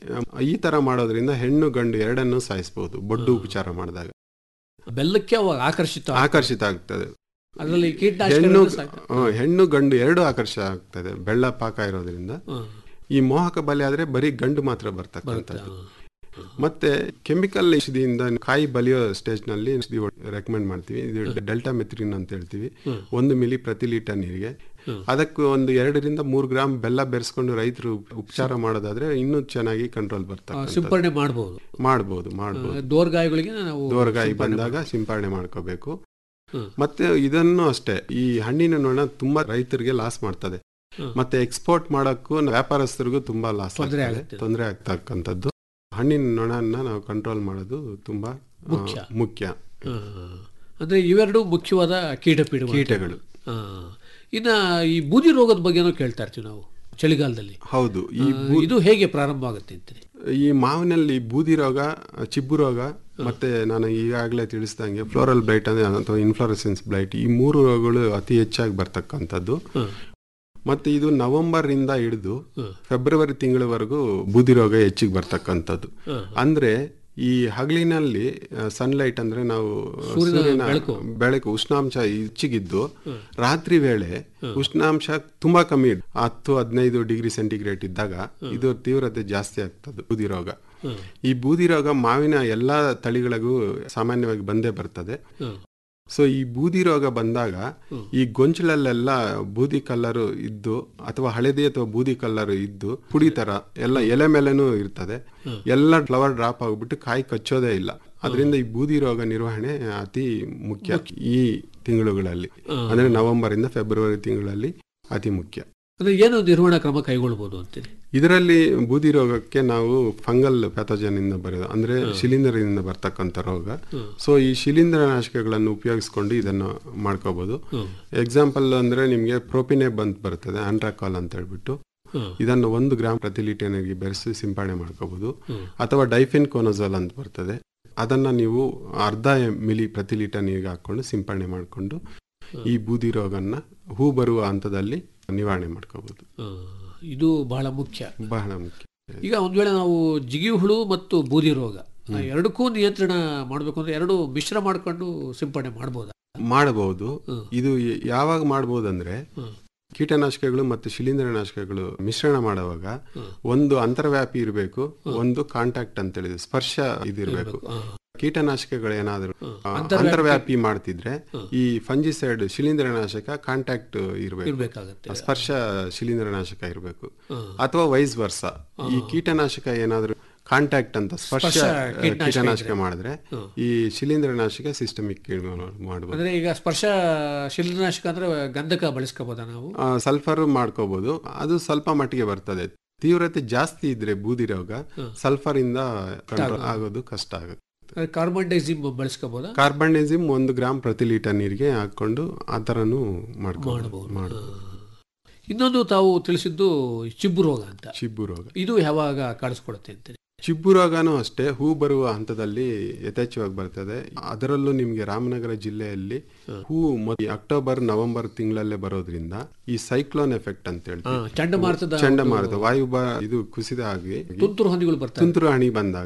ಈ ತರ ಮಾಡೋದ್ರಿಂದ ಹೆಣ್ಣು ಗಂಡು ಎರಡನ್ನೂ ಸಾಯಿಸಬಹುದು ಬೊಡ್ಡು ಉಪಚಾರ ಮಾಡಿದಾಗ ಬೆಲ್ಲಕ್ಕೆ ಅವಾಗ ಆಕರ್ಷಿತ ಆಕರ್ಷಿತ ಆಗ್ತದೆ ಅದರಲ್ಲಿ ಹೆಣ್ಣು ಕೀಟನಾಶಕ ಸಾಕು. ಹ್ಮ್, ಹೆಣ್ಣು ಗಂಡು ಎರಡು ಆಕರ್ಷಿತ ಆಗ್ತದೆ ಬೆಳ್ಳ ಪಾಕ ಇರೋದ್ರಿಂದ ಈ ಮೋಹಕ ಬಲೆ ಆದ್ರೆ ಬರೀ ಗಂಡು ಮಾತ್ರ ಬರ್ತಕ್ಕಂಥದ್ದು ಮತ್ತೆ ಕೆಮಿಕಲ್ ಔಷಧಿಯಿಂದ ಕಾಯಿ ಬಲಿಯೋ ಸ್ಟೇಜ್ ನಲ್ಲಿ ರೆಕಮೆಂಡ್ ಮಾಡ್ತೀವಿ ಇದು ಡೆಲ್ಟಾ ಮೆಥ್ರಿನ್ ಅಂತ ಹೇಳ್ತೀವಿ ಒಂದು ಮಿಲಿ ಪ್ರತಿ ಲೀಟರ್ ನೀರಿಗೆ ಅದಕ್ಕೆ ಒಂದು ಎರಡರಿಂದ ಮೂರು ಗ್ರಾಮ್ ಬೆಲ್ಲ ಬೆರೆಸ್ಕೊಂಡು ರೈತರು ಉಪಚಾರ ಮಾಡೋದಾದ್ರೆ ಇನ್ನೂ ಚೆನ್ನಾಗಿ ಕಂಟ್ರೋಲ್ ಬರ್ತದೆ ಸಿಂಪರಣೆ ಮಾಡಬಹುದು ಮಾಡ್ಬೋದು ಮಾಡ್ಬೋದು ದೋರ್ಗಾಯಿಗಳಿಗೆ ನಾವು ದೋರಗಾಯಿ ಸಿಂಪರಣೆ ಬಂದಾಗ ಸಿಂಪರಣೆ ಮಾಡ್ಕೋಬೇಕು ಹ್ಮ್. ಮತ್ತೆ ಇದನ್ನು ಅಷ್ಟೇ ಈ ಹಣ್ಣಿನ ನೊಣ ತುಂಬಾ ರೈತರಿಗೆ ಲಾಸ್ ಮಾಡ್ತದೆ ಮತ್ತೆ ಎಕ್ಸ್ಪೋರ್ಟ್ ಮಾಡಕ್ಕೂ ವ್ಯಾಪಾರಸ್ಥರಿಗೂ ತುಂಬಾ ಲಾಸ್ ತೊಂದ್ರೆ ಆಗುತ್ತೆ. ತೊಂದರೆ ಆಗ್ತಕ್ಕಂಥದ್ದು ಹಣ್ಣಿನ ನೊಣನ ನಾವು ಕಂಟ್ರೋಲ್ ಮಾಡೋದು ತುಂಬಾ ಆ, ಮುಖ್ಯ. ಮುಖ್ಯ ಹಾ. ಅಂದ್ರೆ ಇವೆರಡು ಮುಖ್ಯವಾದ ಕೀಟಪೀಡೆಗಳು ಕೀಟಗಳು. ಹಾ. ಇನ್ನ ಈ ಬೂದಿ ರೋಗದ ಬಗ್ಗೆನೂ ಕೇಳ್ತಾ ಇರ್ತೀವಿ ನಾವು ಚಳಿಗಾಲದಲ್ಲಿ ಹೌದು ಈ ಆ, ಇದು ಹೇಗೆ ಪ್ರಾರಂಭ ಆಗುತ್ತೆ ಅಂತೀರಿ ಈ ಮಾವಿನಲ್ಲಿ ಬೂದಿ ರೋಗ ಚಿಬ್ಬು ರೋಗ ಮತ್ತೆ ನಾನು ಈಗಾಗಲೇ ತಿಳಿಸ್ದಂಗೆ ಫ್ಲೋರಲ್ ಬ್ಲೈಟ್ ಅಂದ್ರೆ ಅಥವಾ ಇನ್ಫ್ಲೋರೆಸೆನ್ಸ್ ಬ್ಲೈಟ್ ಈ ಮೂರು ರೋಗಗಳು ಅತಿ ಹೆಚ್ಚಾಗಿ ಬರ್ತಕ್ಕಂಥದ್ದು ಮತ್ತೆ ಇದು ನವೆಂಬರ್ ಇಂದ ಹಿಡಿದು ಫೆಬ್ರವರಿ ತಿಂಗಳವರೆಗೂ ಬೂದಿ ರೋಗ ಹೆಚ್ಚಿಗೆ ಬರ್ತಕ್ಕಂಥದ್ದು ಅಂದ್ರೆ ಈ ಹಗಲಿನಲ್ಲಿ ಸನ್ಲೈಟ್ ಅಂದ್ರೆ ನಾವು ಸೂರ್ಯನ ಸೂರ್ಯನ ಬೆಳಕು. ಬೆಳಕು ಉಷ್ಣಾಂಶ ಹೆಚ್ಚಿಗಿದ್ದು ರಾತ್ರಿ ವೇಳೆ ಉಷ್ಣಾಂಶ ತುಂಬಾ ಕಮ್ಮಿ ಇದ್- ಹತ್ತು ಹದಿನೈದು ಡಿಗ್ರಿ ಸೆಂಟಿಗ್ರೇಡ್ ಇದ್ದಾಗ ಇದು ತೀವ್ರತೆ ಜಾಸ್ತಿ ಆಗ್ತದೆ ಬೂದಿ ರೋಗ ಈ ಬೂದಿ ರೋಗ ಮಾವಿನ ಎಲ್ಲಾ ತಳಿಗಳಿಗೂ ಸಾಮಾನ್ಯವಾಗಿ ಬಂದೇ ಬರ್ತದೆ ಸೊ ಈ ಬೂದಿ ರೋಗ ಬಂದಾಗ ಈ ಗೊಂಚಲಲ್ಲೆಲ್ಲ ಬೂದಿ ಕಲ್ಲರು ಇದ್ದು ಅಥವಾ ಹಳದಿ ಅಥವಾ ಬೂದಿ ಕಲ್ಲರು ಇದ್ದು ಪುಡಿ ತರ ಎಲ್ಲ ಎಲೆ ಮೇಲೆನೂ ಇರ್ತದೆ ಎಲ್ಲ ಫ್ಲವರ್ ಡ್ರಾಪ್ ಆಗ್ಬಿಟ್ಟು ಕಾಯಿ ಕಚ್ಚೋದೇ ಇಲ್ಲ ಅದರಿಂದ ಈ ಬೂದಿ ರೋಗ ನಿರ್ವಹಣೆ ಅತಿ ಮುಖ್ಯ ಈ ತಿಂಗಳುಗಳಲ್ಲಿ ಅಂದ್ರೆ ನವೆಂಬರ್ ಇಂದ ಫೆಬ್ರವರಿ ತಿಂಗಳಲ್ಲಿ ಅತಿ ಮುಖ್ಯ ಅಂದ್ರೆ ಏನು ನಿರ್ವಹಣಾ ಕ್ರಮ ಕೈಗೊಳ್ಬಹುದು ಅಂತೀರಿ ಇದರಲ್ಲಿ ಬೂದಿ ರೋಗಕ್ಕೆ ನಾವು ಫಂಗಲ್ ಪ್ಯಾಥೋಜನ್ ಇಂದ ಬರೋದು ಅಂದ್ರೆ ಶಿಲೀಂಧ್ರದಿಂದ ಬರ್ತಕ್ಕಂಥ ರೋಗ ಸೊ ಈ ಶಿಲೀಂಧ್ರನಾಶಕಗಳನ್ನು ಉಪಯೋಗಿಸ್ಕೊಂಡು ಇದನ್ನು ಮಾಡ್ಕೋಬಹುದು ಎಕ್ಸಾಂಪಲ್ ಅಂದ್ರೆ ನಿಮ್ಗೆ ಪ್ರೋಪಿನೇಬ್ ಅಂತ ಬರ್ತದೆ ಆಂಟ್ರಾಕಾಲ್ ಅಂತ ಹೇಳ್ಬಿಟ್ಟು ಇದನ್ನು ಒಂದು ಗ್ರಾಮ್ ಪ್ರತಿ ಲೀಟರ್ ನೀರಿಗೆ ಬೆರೆಸಿ ಸಿಂಪಡಣೆ ಮಾಡ್ಕೋಬಹುದು ಅಥವಾ ಡೈಫೆನ್ ಕೋನೋಜೋಲ್ ಅಂತ ಬರ್ತದೆ ಅದನ್ನ ನೀವು ಅರ್ಧ ಮಿಲಿ ಪ್ರತಿ ಲೀಟರ್ ನೀರಿಗೆ ಹಾಕೊಂಡು ಸಿಂಪಡಣೆ ಮಾಡಿಕೊಂಡು ಈ ಬೂದಿ ರೋಗನ್ನ ಹೂ ಬರುವ ಹಂತದಲ್ಲಿ ನಿವಾರಣೆ ಮಾಡ್ಕೋಬಹುದು ಆ, ಇದು ಬಹಳ ಮುಖ್ಯ ಬಹಳ ಮುಖ್ಯ ಈಗ ಒಂದ್ ವೇಳೆ ನಾವು ಜಿಗಿ ಹುಳು ಮತ್ತು ಬೂದಿ ರೋಗ ಆ ಎರಡಕ್ಕೂ ನಿಯಂತ್ರಣ ಮಾಡಬೇಕು ಅಂದ್ರೆ ಎರಡು ಮಿಶ್ರ ಮಾಡ್ಕೊಂಡು ಸಿಂಪಡಣೆ ಮಾಡ್ಬೋದಾ ಮಾಡಬಹುದು ಇದು ಯ- ಯಾವಾಗ ಮಾಡಬಹುದು ಅಂದ್ರೆ ಕೀಟನಾಶಕಗಳು ಮತ್ತು ಶಿಲೀಂಧ್ರನಾಶಕಗಳು ಮಿಶ್ರಣ ಮಾಡುವಾಗ ಒಂದು ಅಂತರ್ವ್ಯಾಪಿ ಇರಬೇಕು ಒಂದು ಕಾಂಟ್ಯಾಕ್ಟ್ ಅಂತ ಹೇಳಿದ್ರೆ ಸ್ಪರ್ಶ ಇದಿರಬೇಕು ಕೀಟನಾಶಕಗಳು ಏನಾದರೂ ಅಂತರ್ವ್ಯಾಪಿ ಮಾಡ್ತಿದ್ರೆ ಈ ಫಂಜಿಸೈಡ್ ಶಿಲೀಂಧ್ರನಾಶಕ ಕಾಂಟ್ಯಾಕ್ಟ್ ಇರಬೇಕು ಇರ್ಬೇಕಾಗತ್ತೆ ಸ್ಪರ್ಶ ಶಿಲೀಂಧ್ರನಾಶಕ ಇರಬೇಕು ಅಥವಾ ವೈಸ್ ವರ್ಸ ಈ ಕೀಟನಾಶಕ ಏನಾದರೂ ಕಾಂಟ್ಯಾಕ್ಟ್ ಅಂತ ಸ್ಪರ್ಶ ಸ್ಪರ್ಶ ಕೀಟನಾಶಕ ಕೀಟನಾಶಕ ಇದ್ರೆ. ಮಾಡಿದ್ರೆ ಈ ಶಿಲೀಂಧ್ರನಾಶಕ ಸಿಸ್ಟಮಿಕ್ ಮಾಡಬಹುದು ಅಂದ್ರೆ ಈಗ ಸ್ಪರ್ಶ ಶಿಲೀಂಧ್ರನಾಶಕ ಅಂದ್ರೆ ಗಂಧಕ ಬಳಸ್ಕೋಬೋದಾ ನಾವು ಸಲ್ಫರ್ ಮಾಡ್ಕೋಬಹುದು ಅದು ಸ್ವಲ್ಪ ಮಟ್ಟಿಗೆ ಬರ್ತದೆ ತೀವ್ರತೆ ಜಾಸ್ತಿ ಇದ್ರೆ ಬೂದಿ ರೋಗ ಸಲ್ಫರ್ ಇಂದ ಕಂಟ್ರೋಲ್ ಆಗೋದು ಕಷ್ಟ ಆಗುತ್ತೆ ಕಾರ್ಬನ್ ಡೈಸಿಮ್ ಬಳಸ್ಕೋಬೋದಾ ಕಾರ್ಬನ್ಡೆಸಿಮ್ ಒಂದು ಗ್ರಾಮ್ ಪ್ರತಿ ಲೀಟರ್ ನೀರಿಗೆ ಹಾಕೊಂಡು ಆ ಥರನೂ ಮಾಡ್ಕೋಬಹುದು ಮಾಡಬಹುದು ಇನ್ನೊಂದು ತಾವು ತಿಳಿಸಿದ್ದು ಚಿಬ್ಬು ರೋಗ ಅಂತ ಚಿಬ್ಬು ರೋಗ ಇದು ಯಾವಾಗ ಕಾಣಿಸ್ಕೊಡುತ್ತೆ ಅಂತೀರಿ ಚಿಬ್ಬು ರೋಗನೂ ಅಷ್ಟೇ ಹೂ ಬರುವ ಹಂತದಲ್ಲಿ ಯಥೇಚ್ಛವಾಗಿ ಬರ್ತದೆ ಅದರಲ್ಲೂ ನಿಮಗೆ ರಾಮನಗರ ಜಿಲ್ಲೆಯಲ್ಲಿ ಹೂ ಮೊದ- ಅಕ್ಟೋಬರ್ ನವೆಂಬರ್ ತಿಂಗಳಲ್ಲೇ ಬರೋದ್ರಿಂದ ಈ ಸೈಕ್ಲೋನ್ ಎಫೆಕ್ಟ್ ಅಂತ ಹೇಳ್ತೀವಿ ಹಾ, ಚಂಡಮಾರುತದ ಚಂಡಮಾರುತ ವಾಯುಭ ಇದು ಕುಸಿದ ಆಗಿ ತುಂತುರು ಹನಿಗಳು ಬರ್ತವೆ ತುಂತುರು ಹಣಿ ಬಂದಾಗ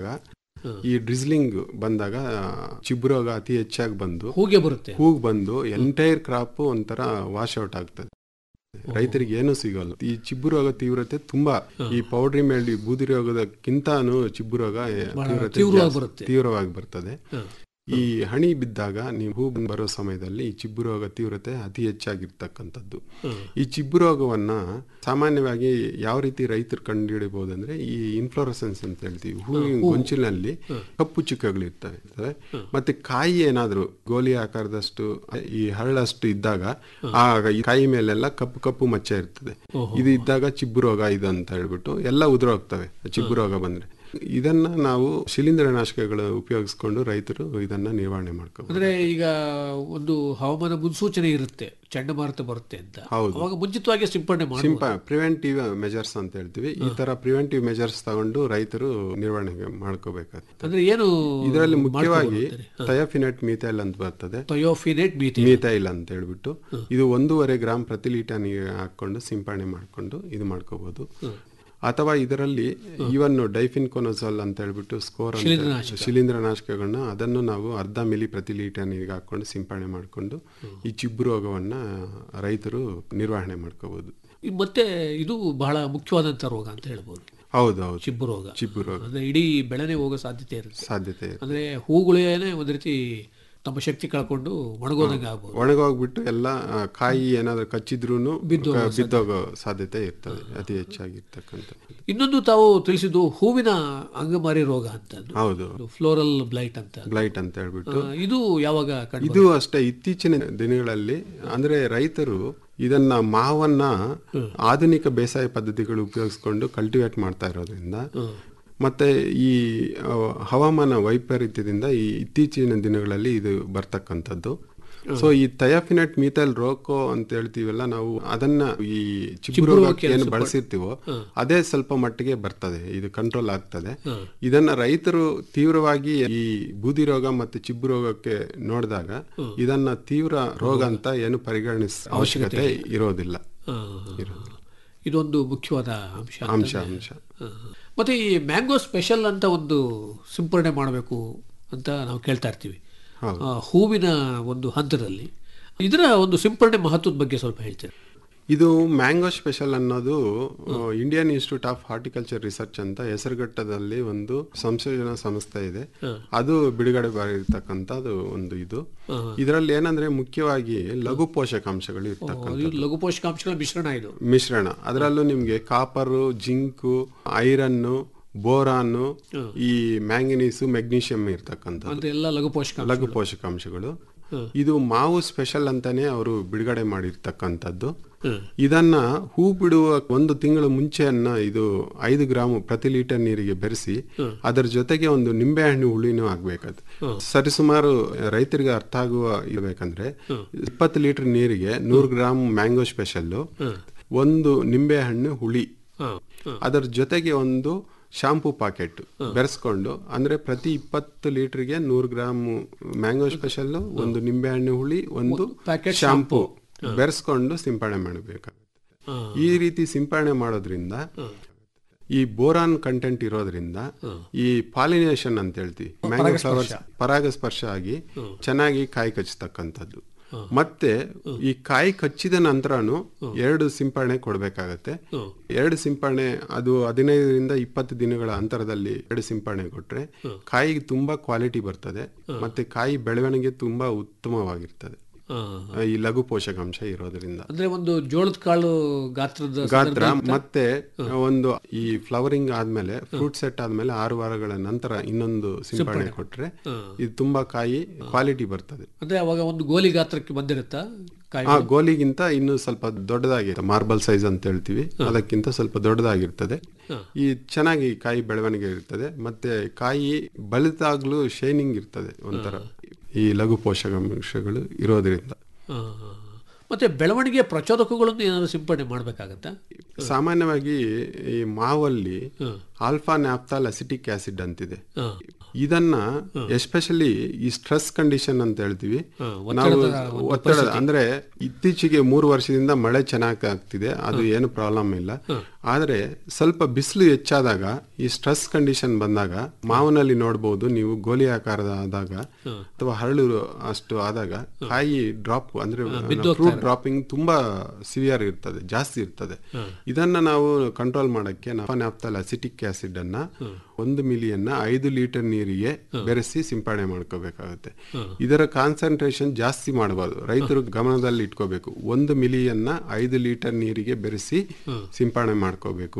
ಈ ಡ್ರಿಸ್ಲಿಂಗ್ ಬಂದಾಗ ಚಿಬ್ಬು ರೋಗ ಅತಿ ಹೆಚ್ಚಾಗಿ ಬಂದು ಹೂಗೆ ಬರುತ್ತೆ ಹೂಗ್ ಬಂದು ಎಂಟೈರ್ ಕ್ರಾಪ್ ಒಂಥರ ವಾಶ್ ಔಟ್ ಆಗ್ತದೆ ರೈತರಿಗೆ ಏನೂ ಸಿಗಲ್ಲ ಈ ಚಿಬ್ಬು ರೋಗ ತೀವ್ರತೆ ತುಂಬಾ ಈ ಪೌಡ್ರಿ ಮೇಲ್ಡಿ ಬೂದಿ ರೋಗದಕ್ಕಿಂತಾನು ಚಿಬ್ಬು ರೋಗ ತೀವ್ರತೆ ತೀವ್ರವಾಗಿ ಜಾಸ್ತಿ- ಬರುತ್ತೆ. ತೀವ್ರವಾಗಿ ಬರ್ತದೆ ಈ ಹಣಿ ಬಿದ್ದಾಗ ನೀವು ಹೂ ಬರೋ ಸಮಯದಲ್ಲಿ ಈ ಚಿಬ್ಬು ರೋಗ ತೀವ್ರತೆ ಅತಿ ಹೆಚ್ಚಾಗಿರ್ತಕ್ಕಂಥದ್ದು ಈ ಚಿಬ್ಬು ರೋಗವನ್ನ ಸಾಮಾನ್ಯವಾಗಿ ಯಾವ ರೀತಿ ರೈತರು ಕಂಡುಹಿಡಿಬಹುದು ಅಂದ್ರೆ ಈ ಇನ್ಫ್ಲೋರಸೆನ್ಸ್ ಅಂತ ಹೇಳ್ತೀವಿ ಹೂವಿನ ಗೊಂಚಿನಲ್ಲಿ ಕಪ್ಪು ಚುಕ್ಕಗಳಿರ್ತವೆ ಇರ್ತವೆ. ಮತ್ತೆ ಕಾಯಿ ಏನಾದ್ರು ಗೋಲಿ ಆಕಾರದಷ್ಟು ಈ ಹರಳಷ್ಟು ಇದ್ದಾಗ ಆಗ ಈ ಕಾಯಿ ಮೇಲೆಲ್ಲ ಕಪ್ಪು ಕಪ್ಪು ಮಚ್ಚೆ ಇರ್ತದೆ ಇದು ಇದ್ದಾಗ ಚಿಬ್ಬು ರೋಗ ಇದು ಅಂತ ಹೇಳ್ಬಿಟ್ಟು ಎಲ್ಲ ಉದುರೋಗ್ತವೆ ಚಿಬ್ಬು ರೋಗ ಬಂದ್ರೆ ಇದನ್ನ ನಾವು ಶಿಲೀಂಧ್ರನಾಶಕಗಳು ಉಪಯೋಗಿಸ್ಕೊಂಡು ರೈತರು ಇದನ್ನ ನಿವಾರಣೆ ಮಾಡ್ಕೋಬಹುದು ಅಂದ್ರೆ ಈಗ ಒಂದು ಹವಾಮಾನ ಮುನ್ಸೂಚನೆ ಇರುತ್ತೆ ಚಂಡಮಾರುತ ಬರುತ್ತೆ ಅಂತ ಹೌದು. ಅವಾಗ ಮುಂಚಿತವಾಗಿ ಸಿಂಪಡಣೆ ಮಾಡಿ ಸಿಂಪ ಪ್ರಿವೆಂಟಿವ್ ಮೆಜರ್ಸ್ ಅಂತ ಹೇಳ್ತೀವಿ ಈ ತರ ಪ್ರಿವೆಂಟಿವ್ ಮೆಜರ್ಸ್ ತಗೊಂಡು ರೈತರು ನಿರ್ವಹಣೆ ಮಾಡ್ಕೋಬೇಕಾಗ್ತದೆ ಅಂದ್ರೆ ಏನು ಇದರಲ್ಲಿ ಮುಖ್ಯವಾಗಿ ಮಾಡ್ಕೋಬೋದು ಅಂತೀರಿ? ಥಯೋಫಿನೆಟ್ ಮೀಥೈಲ್ ಅಂತ ಬರ್ತದೆ ಥಯೋಫಿನೇಟ್ ಮೀಥೈಲ್. ಮೀಥೈಲ್ ಅಂತ ಹೇಳ್ಬಿಟ್ಟು ಇದು ಒಂದೂವರೆ ಗ್ರಾಮ್ ಪ್ರತಿ ಲೀಟರ್ ನೀರು ಹಾಕೊಂಡು ಸಿಂಪಡಣೆ ಮಾಡ್ಕೊಂಡು ಇದು ಮಾಡ್ಕೋಬಹುದು ಅಥವಾ ಇದರಲ್ಲಿ ಇವನ್ ಡೈಫಿನ್ ಕೊನೋಸಲ್ ಅಂತ ಹೇಳ್ಬಿಟ್ಟು ಸ್ಕೋರ್ ಶಿಲೀಂಧ್ರನಾಶಕ. ಶಿಲೀಂಧ್ರನಾಶಕಗಳನ್ನ ಅದನ್ನು ನಾವು ಅರ್ಧ ಮಿಲಿ ಪ್ರತಿ ಲೀಟರ್ ನೀರಿಗೆ ಹಾಕೊಂಡು ಸಿಂಪಡಣೆ ಮಾಡಿಕೊಂಡು ಈ ಚಿಬ್ಬು ರೋಗವನ್ನ ರೈತರು ನಿರ್ವಹಣೆ ಮಾಡ್ಕೋಬಹುದು ಈ ಮತ್ತೆ ಇದು ಬಹಳ ಮುಖ್ಯವಾದಂತ ರೋಗ ಅಂತ ಹೇಳ್ಬೋದು ಹೌದು ಹೌದು ಚಿಬ್ಬು ರೋಗ ಚಿಬ್ಬು ರೋಗ ಅಂದ್ರೆ ಇಡೀ ಬೆಳೆನೆ ಹೋಗೋ ಸಾಧ್ಯತೆ ಇರುತ್ತೆ ಸಾಧ್ಯತೆ ಇದೆ. ಅಂದ್ರೆ ಹೂಗಳೇನೆ ಒಂದ್ ರೀತಿ ತಮ್ಮ ಶಕ್ತಿ ಕಳ್ಕೊಂಡು ಒಣಗೋದಂಗೆ ಆಗ್ಬೋದು ಒಣಗೋಗ್ಬಿಟ್ಟು ಎಲ್ಲ ಆ, ಕಾಯಿ ಏನಾದ್ರು ಕಚ್ಚಿದ್ರು ಬಿದ್ದೋಗೋ ಬಿದ್ದೋಗೋ ಸಾಧ್ಯತೆ ಇರ್ತದೆ ಅತಿ ಹೆಚ್ಚಾಗಿರ್ತಕ್ಕಂಥ ಇನ್ನೊಂದು ತಾವು ತಿಳಿಸಿದ್ದು ಹೂವಿನ ಅಂಗಮಾರಿ ರೋಗ ಅಂತ ಹೌದು ಫ್ಲೋರಲ್ ಬ್ಲೈಟ್ ಅಂತ ಗ್ಲೈಟ್ ಅಂತ ಹೇಳ್ಬಿಟ್ಟು ಆ, ಇದು ಯಾವಾಗ ಕಂಡು ಇದು ಅಷ್ಟೇ ಇತ್ತೀಚಿನ ದಿನಗಳಲ್ಲಿ ಅಂದ್ರೆ ರೈತರು ಇದನ್ನ ಮಾವನ್ನ ಆಧುನಿಕ ಬೇಸಾಯ ಪದ್ಧತಿಗಳು ಉಪಯೋಗಿಸ್ಕೊಂಡು ಕಲ್ಟಿವೇಟ್ ಮಾಡ್ತಾ ಇರೋದ್ರಿಂದ ಮತ್ತೆ ಈ ಆ, ಹವಾಮಾನ ವೈಪರೀತ್ಯದಿಂದ ಈ ಇತ್ತೀಚಿನ ದಿನಗಳಲ್ಲಿ ಇದು ಬರ್ತಕ್ಕಂಥದ್ದು ಸೊ ಈ ಥಯಾಫಿನೆಟ್ ಮೀಥೈಲ್ ರೋಕೋ ಅಂತ ಹೇಳ್ತೀವಲ್ಲ ನಾವು ಅದನ್ನ ಈ ಚಿಬ್ಬು ರೋಗಕ್ಕೆ ಏನು ಬಳಸಿರ್ತೀವೋ ಅದೇ ಸ್ವಲ್ಪ ಮಟ್ಟಿಗೆ ಬರ್ತದೆ ಇದು ಕಂಟ್ರೋಲ್ ಆಗ್ತದೆ ಇದನ್ನ ರೈತರು ತೀವ್ರವಾಗಿ ಈ ಬೂದಿ ರೋಗ ಮತ್ತು ಚಿಬ್ಬು ರೋಗಕ್ಕೆ ನೋಡಿದಾಗ ಇದನ್ನ ತೀವ್ರ ರೋಗ ಅಂತ ಏನು ಪರಿಗಣಿಸ ಅವಶ್ಯಕತೆ ಇರೋದಿಲ್ಲ ಆ, ಇದೊಂದು ಮುಖ್ಯವಾದ ಅಂಶ ಅಂತ ಅಂಶ ಅಂದ್ರೆ. ಅಂಶ ಆ, ಮತ್ತೆ ಈ ಮ್ಯಾಂಗೋ ಸ್ಪೆಷಲ್ ಅಂತ ಒಂದು ಸಿಂಪರಣೆ ಮಾಡಬೇಕು ಅಂತ ನಾವು ಕೇಳ್ತಾ ಇರ್ತೀವಿ ಹೌದು. ಆ, ಹೂವಿನ ಒಂದು ಹಂತದಲ್ಲಿ ಇದರ ಒಂದು ಸಿಂಪರಣೆ ಮಹತ್ವದ ಬಗ್ಗೆ ಸ್ವಲ್ಪ ಹೇಳ್ತೀರಿ ಇದು ಮ್ಯಾಂಗೋ ಸ್ಪೆಷಲ್ ಅನ್ನೋದು Indian institute of horticulture research ಅಂತ ಹೆಸರುಘಟ್ಟದಲ್ಲಿ ಒಂದು ಸಂಶೋಧನಾ ಸಂಸ್ಥೆ ಇದೆ ಅದು ಬಿಡುಗಡೆ ಮಾಡಿರ್ತಕ್ಕಂಥದ್ದು ಒಂದು ಇದು ಇದರಲ್ಲಿ ಏನಂದ್ರೆ ಮುಖ್ಯವಾಗಿ ಲಘು ಪೋಷಕಾಂಶಗಳು ಇರ್ತಕ್ಕಂಥ ಇದು ಲಘು ಪೋಷಕಾಂಶಗಳ ಮಿಶ್ರಣ ಇದು ಮಿಶ್ರಣ ಅದರಲ್ಲೂ ನಿಮಗೆ ಕಾಪರು ಜಿಂಕು ಐರನ್ನು ಬೋರಾನು ಈ ಮ್ಯಾಂಗನೀಸು ಮೆಗ್ನೀಷಿಯಂ ಇರ್ತಕ್ಕಂಥದ್ದು ಅಂದ್ರೆ ಎಲ್ಲ ಲಘು ಪೋಷಕಾಂಶ ಲಘು ಪೋಷಕಾಂಶಗಳು ಇದು ಮಾವು ಸ್ಪೆಷಲ್ ಅಂತಾನೆ ಅವರು ಬಿಡುಗಡೆ ಮಾಡಿರ್ತಕ್ಕಂಥದ್ದು ಇದನ್ನ ಹೂ ಬಿಡುವ ಒಂದು ತಿಂಗಳ ಮುಂಚೆಯನ್ನ ಇದು ಐದು ಗ್ರಾಮ್ ಪ್ರತಿ ಲೀಟರ್ ನೀರಿಗೆ ಬೆರೆಸಿ ಅದರ ಜೊತೆಗೆ ಒಂದು ನಿಂಬೆಹಣ್ಣು ಹುಳಿನೂ ಆಗ್ಬೇಕದು ಸರಿಸುಮಾರು ರೈತರಿಗೆ ಅರ್ಥ ಆಗುವ ಇರ್ಬೇಕಂದ್ರೆ ಇಪ್ಪತ್ತು ಲೀಟರ್ ನೀರಿಗೆ ನೂರು ಗ್ರಾಮ್ ಮ್ಯಾಂಗೋ ಸ್ಪೆಷಲ್ ಒಂದು ನಿಂಬೆಹಣ್ಣು ಹುಳಿ ಹಾ, ಹಾ. ಅದರ ಜೊತೆಗೆ ಒಂದು ಶಾಂಪೂ ಪಾಕೆಟ್ ಬೆರೆಸ್ಕೊಂಡು ಅಂದ್ರೆ ಪ್ರತಿ ಇಪ್ಪತ್ತು ಲೀಟರ್ಗೆ ನೂರು ಗ್ರಾಮ್ ಮ್ಯಾಂಗೋ ಸ್ಪೆಷಲ್ ಒಂದು ನಿಂಬೆಹಣ್ಣು ಹುಳಿ ಒಂದು packet ಶಾಂಪೂ ಬೆರೆಸ್ಕೊಂಡು ಸಿಂಪಡಣೆ ಮಾಡಬೇಕಾಗುತ್ತೆ ಹಾ. ಈ ರೀತಿ ಸಿಂಪಡಣೆ ಮಾಡೋದ್ರಿಂದ ಈ ಬೋರಾನ್ ಕಂಟೆಂಟ್ ಇರೋದ್ರಿಂದ ಈ ಪಾಲಿನೇಷನ್ ಅಂತ ಹೇಳ್ತೀವಿ ಮ್ಯಾಂಗೋ ಫ್ಲವರ್ಸ್ ಪರಾಗಸ್ಪರ್ಶ ಆಗಿ ಚೆನ್ನಾಗಿ ಕಾಯಿ ಕಚ್ಚತಕ್ಕಂಥದ್ದು ಮತ್ತೆ ಈ ಕಾಯಿ ಕಚ್ಚಿದ ನಂತರನು ಎರಡು ಸಿಂಪರಣೆ ಕೊಡಬೇಕಾಗತ್ತೆ ಎರಡು ಸಿಂಪರಣೆ ಅದು ಹದಿನೈದರಿಂದ ಇಪ್ಪತ್ತು ದಿನಗಳ ಅಂತರದಲ್ಲಿ ಎರಡು ಸಿಂಪರಣೆ ಕೊಟ್ರೆ ಕಾಯಿಗೆ ತುಂಬಾ ಕ್ವಾಲಿಟಿ ಬರ್ತದೆ ಮತ್ತೆ ಕಾಯಿ ಬೆಳವಣಿಗೆ ತುಂಬಾ ಉತ್ತಮವಾಗಿರ್ತದೆ ಹಾ. ಈ ಲಘು ಪೋಷಕಾಂಶ ಇರೋದ್ರಿಂದ ಅಂದ್ರೆ ಒಂದು ಜೋಳದ ಕಾಳು ಗಾತ್ರದ ಗಾತ್ರ ಸಂದರ್ಭ ಮತ್ತೆ ಒಂದು ಈ ಫ್ಲವರಿಂಗ್ ಆದ್ಮೇಲೆ ಫ್ರೂಟ್ ಸೆಟ್ ಆದ್ಮೇಲೆ ಆರು ವಾರಗಳ ನಂತರ ಇನ್ನೊಂದು ಸಿಂಪಡಣೆ ಕೊಟ್ರೆ ಇದು ತುಂಬಾ ಕಾಯಿ ಕ್ವಾಲಿಟಿ ಬರ್ತದೆ ಅಂದ್ರೆ ಅವಾಗ ಒಂದು ಗೋಲಿ ಗಾತ್ರಕ್ಕೆ ಬಂದಿರುತ್ತಾ ಕಾಯಿ ಆ ಗೋಲಿಗಿಂತ ಇನ್ನು ಸ್ವಲ್ಪ ದೊಡ್ಡದಾಗಿರುತ್ತೆ ಮಾರ್ಬಲ್ ಸೈಜ್ ಅಂತ ಹೇಳ್ತೀವಿ ಅದಕ್ಕಿಂತ ಸ್ವಲ್ಪ ದೊಡ್ಡದಾಗಿರ್ತದೆ ಈ ಚೆನ್ನಾಗಿ ಕಾಯಿ ಬೆಳವಣಿಗೆ ಇರ್ತದೆ ಮತ್ತೆ ಕಾಯಿ ಬಲಿತಾಗ್ಲೂ ಶೈನಿಂಗ್ ಇರ್ತದೆ ಒಂಥರ ಈ ಲಘು ಪೋಷಕಾಂಶಗಳು ಇರೋದ್ರಿಂದ ಹಾ, ಹಾ, ಹಾ. ಮತ್ತೆ ಬೆಳವಣಿಗೆ ಪ್ರಚೋದಕಗಳನ್ನು ಏನಾದ್ರು ಸಿಂಪಡಣೆ ಮಾಡ್ಬೇಕಾಗತ್ತಾ ಸಾಮಾನ್ಯವಾಗಿ ಈ ಮಾವಲ್ಲಿ ಆಲ್ಫಾ ನ್ಯಾಪ್ತಾಲ್ ಅಸಿಟಿಕ್ ಆಸಿಡ್ ಅಂತಿದೆ ಹಾ. ಇದನ್ನ ಎಸ್ಪೆಷಲಿ ಈ ಸ್ಟ್ರೆಸ್ ಕಂಡೀಷನ್ ಅಂತ ಹೇಳ್ತೀವಿ ಹಾ, ನಾವು ಒತ್ತಡದ ಒಂದು ಒತ್ತಡ ಅಂದ್ರೆ ಇತ್ತೀಚೆಗೆ ಮೂರು ವರ್ಷದಿಂದ ಮಳೆ ಚೆನ್ನಾಗಿ ಆಗ್ತಿದೆ ಅದು ಏನು ಪ್ರಾಬ್ಲಮ್ ಇಲ್ಲ ಆದ್ರೆ ಸ್ವಲ್ಪ ಬಿಸಿಲು ಹೆಚ್ಚಾದಾಗ ಈ ಸ್ಟ್ರೆಸ್ ಕಂಡೀಷನ್ ಬಂದಾಗ ಮಾವಿನಲ್ಲಿ ನೋಡಬಹುದು ನೀವು ಗೋಲಿ ಆಕಾರದ ಆದಾಗ ಅಥವಾ ಹರಳು ಅಷ್ಟು ಆದಾಗ ಕಾಯಿ ಡ್ರಾಪ್ ಅಂದ್ರೆ ಫ್ರೂಟ್ ಡ್ರಾಪಿಂಗ್ ತುಂಬಾ ಸಿವಿಯರ್ ಇರ್ತದೆ ಜಾಸ್ತಿ ಇರ್ತದೆ ಇದನ್ನ ನಾವು ಕಂಟ್ರೋಲ್ ಮಾಡಕ್ಕೆ ನಾಫಾನಾಪ್ತಲ್ ಅಸಿಟಿಕ್ ಆಸಿಡ್ ಅನ್ನ ಒಂದು ಮಿಲಿಯನ್ನ ಐದು ಲೀಟರ್ ನೀರಿಗೆ ಬೆರೆಸಿ ಸಿಂಪಡಣೆ ಮಾಡ್ಕೋಬೇಕಾಗುತ್ತೆ ಇದರ ಕಾನ್ಸಂಟ್ರೇಷನ್ ಜಾಸ್ತಿ ಮಾಡಬಾರ್ದು ರೈತರು ಗಮನದಲ್ಲಿ ಇಟ್ಕೋಬೇಕು ಒಂದು ಮಿಲಿಯನ್ನ ಐದು ಲೀಟರ್ ನೀರಿಗೆ ಬೆರೆಸಿ ಸಿಂಪಡಣೆ ಮಾಡ್ಕೋಬೇಕು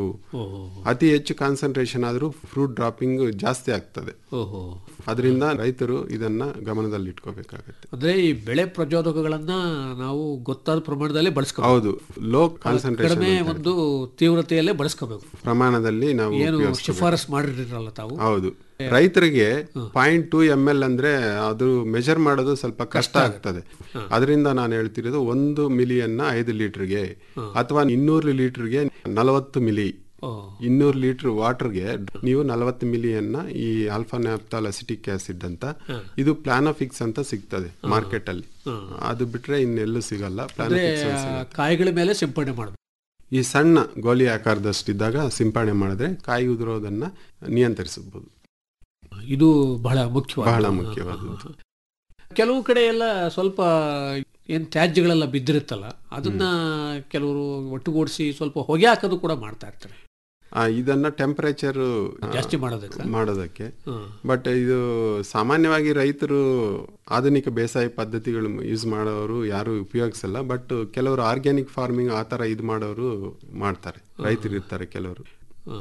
ಅತಿ ಹೆಚ್ಚು ಕಾನ್ಸಂಟ್ರೇಷನ್ ಆದ್ರೂ ಫ್ರೂಟ್ ಡ್ರಾಪಿಂಗ್ ಜಾಸ್ತಿ ಆಗ್ತದೆ ಓಹೋ ಅದರಿಂದ ರೈತರು ಇದನ್ನ ಗಮನದಲ್ಲಿ ಇಟ್ಕೋಬೇಕಾಗುತ್ತೆ ಅಂದ್ರೆ ಈ ಬೆಳೆ ಪ್ರಚೋದಕಗಳನ್ನ ನಾವು ಗೊತ್ತಾದ ಪ್ರಮಾಣದಲ್ಲಿ ಬಳಸ್ಕೋಬೇಕು ಹೌದು ಲೋ ಕಾನ್ಸಂಟ್ರೇಷನ್ ಕಡಿಮೆ ಒಂದು ತೀವ್ರತೆಯಲ್ಲೇ ಬಳಸ್ಕೋಬೇಕು ಪ್ರಮಾಣದಲ್ಲಿ ನಾವು ಏನು ಉಪಯೋಗಿಸ್ಕೋಬೇಕು. ಶಿಫಾರಸ್ ಮಾಡಿರಲ್ಲ ತಾವು ಹೌದು ರೈತರಿಗೆ ಪಾಯಿಂಟ್ ಟೂ ಎಮ್ ಎಲ್ ಅಂದ್ರೆ ಅದು ಮೆಜರ್ ಮಾಡೋದು ಸ್ವಲ್ಪ ಕಷ್ಟ ಆಗ್ತದೆ ಅದರಿಂದ ನಾನು ಹೇಳ್ತಿರೋದು ಒಂದು ಮಿಲಿಯನ್ನ ಐದು ಲೀಟರ್ಗೆ ಅಥವಾ ಇನ್ನೂರು ಲೀಟರ್ಗೆ ನಲವತ್ತು ಮಿಲಿ ಓ. ಇನ್ನೂರು ಲೀಟರ್ ವಾಟರ್ಗೆ ನೀವು ನಲವತ್ತು ಮಿಲಿಯನ್ನ ಈ ಆಲ್ಫಾ ನ್ಯಾಪ್ತಾಲ್ ಅಸಿಟಿಕ್ ಆಸಿಡ್ ಅಂತ ಇದು ಪ್ಲಾನೋಫಿಕ್ಸ್ ಅಂತ ಸಿಗ್ತದೆ ಮಾರ್ಕೆಟ್ ಅಲ್ಲಿ ಅದು ಬಿಟ್ರೆ ಇನ್ನೆಲ್ಲೂ ಸಿಗಲ್ಲ ಅಂದ್ರೆ ಪ್ಲಾನೋಫಿಕ್ಸ್ ಅಲ್ಲಿ ಸಿಗುತ್ತೆ. ಕಾಯಿಗಳ ಮೇಲೆ ಸಿಂಪಡಣೆ ಮಾಡಬೇಕು ಈ ಸಣ್ಣ ಗೋಲಿ ಆಕಾರದಷ್ಟಿದ್ದಾಗ ಸಿಂಪಡಣೆ ಮಾಡಿದ್ರೆ ಕಾಯಿ ಉದುರೋದನ್ನ ನಿಯಂತ್ರಿಸಬಹುದು ಇದು ಬಹಳ ಮುಖ್ಯವಾದ ಬಹಳ ಮುಖ್ಯವಾದದ್ದು ಕೆಲವು ಕಡೆ ಎಲ್ಲ ಸ್ವಲ್ಪ ಏನ್ ತ್ಯಾಜ್ಯಗಳೆಲ್ಲ ಬಿದ್ದಿರುತ್ತಲ್ಲ ಅದನ್ನ ಕೆಲವರು ಒಟ್ಟುಗೂಡಿಸಿ ಸ್ವಲ್ಪ ಹೊಗೆ ಹಾಕೋದು ಕೂಡ ಮಾಡ್ತಾ ಇರ್ತಾರೆ ಆ, ಇದನ್ನ ಟೆಂಪರೇಚರ್ ಜಾಸ್ತಿ ಮಾಡೋದಕ್ಕೆ ಮಾಡೋದಕ್ಕೆ ಹ್ಮ್. ಬಟ್ ಇದು ಸಾಮಾನ್ಯವಾಗಿ ರೈತರು ಆಧುನಿಕ ಬೇಸಾಯ ಪದ್ಧತಿಗಳು ಯೂಸ್ ಮಾಡೋರು ಯಾರು ಉಪಯೋಗಿಸಲ್ಲ ಬಟ್ ಕೆಲವರು ಆರ್ಗ್ಯಾನಿಕ್ ಫಾರ್ಮಿಂಗ್ ಆ ತರ ಇದು ಮಾಡೋರು ಮಾಡ್ತಾರೆ ರೈತರು ಇರ್ತಾರೆ ಕೆಲವರು ಹಾ.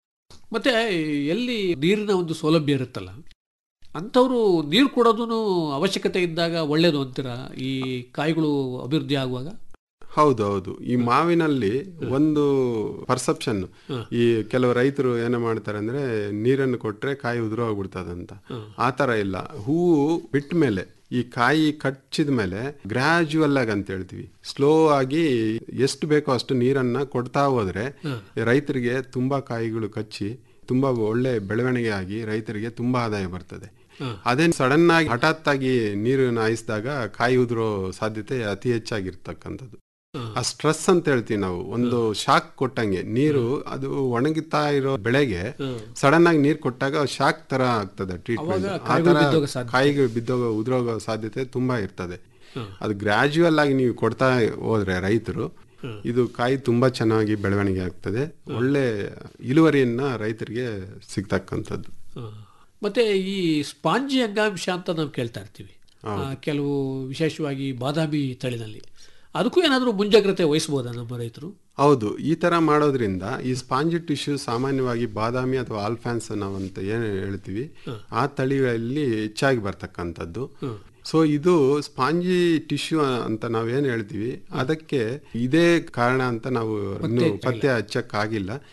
ಮತ್ತೆ ಎಲ್ಲಿ ನೀರಿನ ಒಂದು ಸೌಲಭ್ಯ ಇರುತ್ತಲ್ಲ ಅಂಥವ್ರು ನೀರು ಕೊಡೋದು ಅವಶ್ಯಕತೆ ಇದ್ದಾಗ ಒಳ್ಳೇದು ಅಂತೀರಾ ಈ ಕಾಯಿಗಳು ಅಭಿವೃದ್ಧಿ ಆಗುವಾಗ ಹೌದು ಹೌದು ಈ ಮಾವಿನಲ್ಲಿ ಒಂದು ಪರ್ಸೆಪ್ಷನ್ ಈ ಕೆಲವು ರೈತರು ಏನೋ ಮಾಡ್ತಾರೆ ಅಂದ್ರೆ ನೀರನ್ನು ಕೊಟ್ರೆ ಕಾಯಿ ಉದುರು ಹೋಗ್ಬಿಡ್ತದಂತ ಆ ತರ ಇಲ್ಲ ಹೂವು ಬಿಟ್ಟ ಮೇಲೆ ಈ ಕಾಯಿ ಕಚ್ಚಿದ ಮೇಲೆ ಗ್ರಾಜುವಲ್ ಆಗಿ ಅಂತ ಹೇಳ್ತೀವಿ ಸ್ಲೋ ಆಗಿ ಎಷ್ಟು ಬೇಕೋ ಅಷ್ಟು ನೀರನ್ನ ಕೊಡ್ತಾ ಹೋದ್ರೆ ರೈತರಿಗೆ ತುಂಬಾ ಕಾಯಿಗಳು ಕಚ್ಚಿ ತುಂಬಾ ಒಳ್ಳೆ ಬೆಳವಣಿಗೆ ಆಗಿ ರೈತರಿಗೆ ತುಂಬಾ ಆದಾಯ ಬರ್ತದೆ ಅದೇ ಸಡನ್ ಆಗಿ ಹಠಾತ್ ಆಗಿ ನೀರನ್ನು ಹಾಯಿಸಿದಾಗ ಕಾಯಿ ಉದುರೋ ಸಾಧ್ಯತೆ ಅತಿ ಹೆಚ್ಚಾಗಿರ್ತಕ್ಕಂಥದ್ದು ಆ ಸ್ಟ್ರೆಸ್ ಅಂತ ಹೇಳ್ತೀವಿ ನಾವು ಒಂದು ಶಾಕ್ ಕೊಟ್ಟಂಗೆ ನೀರು ಅದು ಒಣಗಿತಾ ಇರೋ ಬೆಳೆಗೆ ಸಡನ್ ಆಗಿ ನೀರು ಕೊಟ್ಟಾಗ ಶಾಕ್ ತರ ಆಗ್ತದೆ ಟ್ರೀಟ್ಮೆಂಟ್ ಅವಾಗ ಆ ಕಾಯಿಗಳು ತರ ಬಿದ್ದೋಗೋ ಸಾಧ್ಯತೆ. ಕಾಯಿಗಳು ಬಿದ್ದೋಗೋ ಉದುರೋಗೋ ಸಾಧ್ಯತೆ ತುಂಬಾ ಇರ್ತದೆ ಅದು ಗ್ರಾಜುವಲ್ ಆಗಿ ನೀವು ಕೊಡ್ತಾ ಹೋದ್ರೆ ರೈತರು ಇದು ಕಾಯಿ ತುಂಬಾ ಚೆನ್ನಾಗಿ ಬೆಳವಣಿಗೆ ಆಗ್ತದೆ ಒಳ್ಳೆ ಇಳುವರಿಯನ್ನ ರೈತರಿಗೆ ಸಿಗ್ತಕ್ಕಂಥದ್ದು ಹಾ. ಮತ್ತೆ ಈ ಸ್ಪಾಂಜಿ ಅಂಗಾಂಶ ಅಂತ ನಾವು ಕೇಳ್ತಾ ಇರ್ತೀವಿ ಆ, ಕೆಲವು ವಿಶೇಷವಾಗಿ ಬಾದಾಮಿ ತಳಿನಲ್ಲಿ ಅದಕ್ಕೂ ಏನಾದರೂ ಮುಂಜಾಗ್ರತೆ ವಹಿಸ್ಬೋದಾ ನಮ್ಮ ರೈತರು ಹೌದು ಈ ತರ ಮಾಡೋದ್ರಿಂದ ಈ ಸ್ಪಾಂಜಿ ಟಿಶ್ಯೂ ಸಾಮಾನ್ಯವಾಗಿ ಬಾದಾಮಿ ಅಥವಾ ಆಲ್ಫಾನ್ಸ್ ನಾವಂತ ಏನು ಹೇಳ್ತೀವಿ ಆ ತಳಿಗಳಲ್ಲಿ ಹೆಚ್ಚಾಗಿ ಬರ್ತಕ್ಕಂಥದ್ದು ಸೊ ಇದು ಸ್ಪಾಂಜಿ ಟಿಶ್ಯೂ ಅಂತ ನಾವೇನು ಹೇಳ್ತೀವಿ ಅದಕ್ಕೆ ಇದೇ ಕಾರಣ ಅಂತ ನಾವು ಇನ್ನು ಪತ್ತೆ ಹಚ್ಚಕ್ಕಾಗಿಲ್ಲ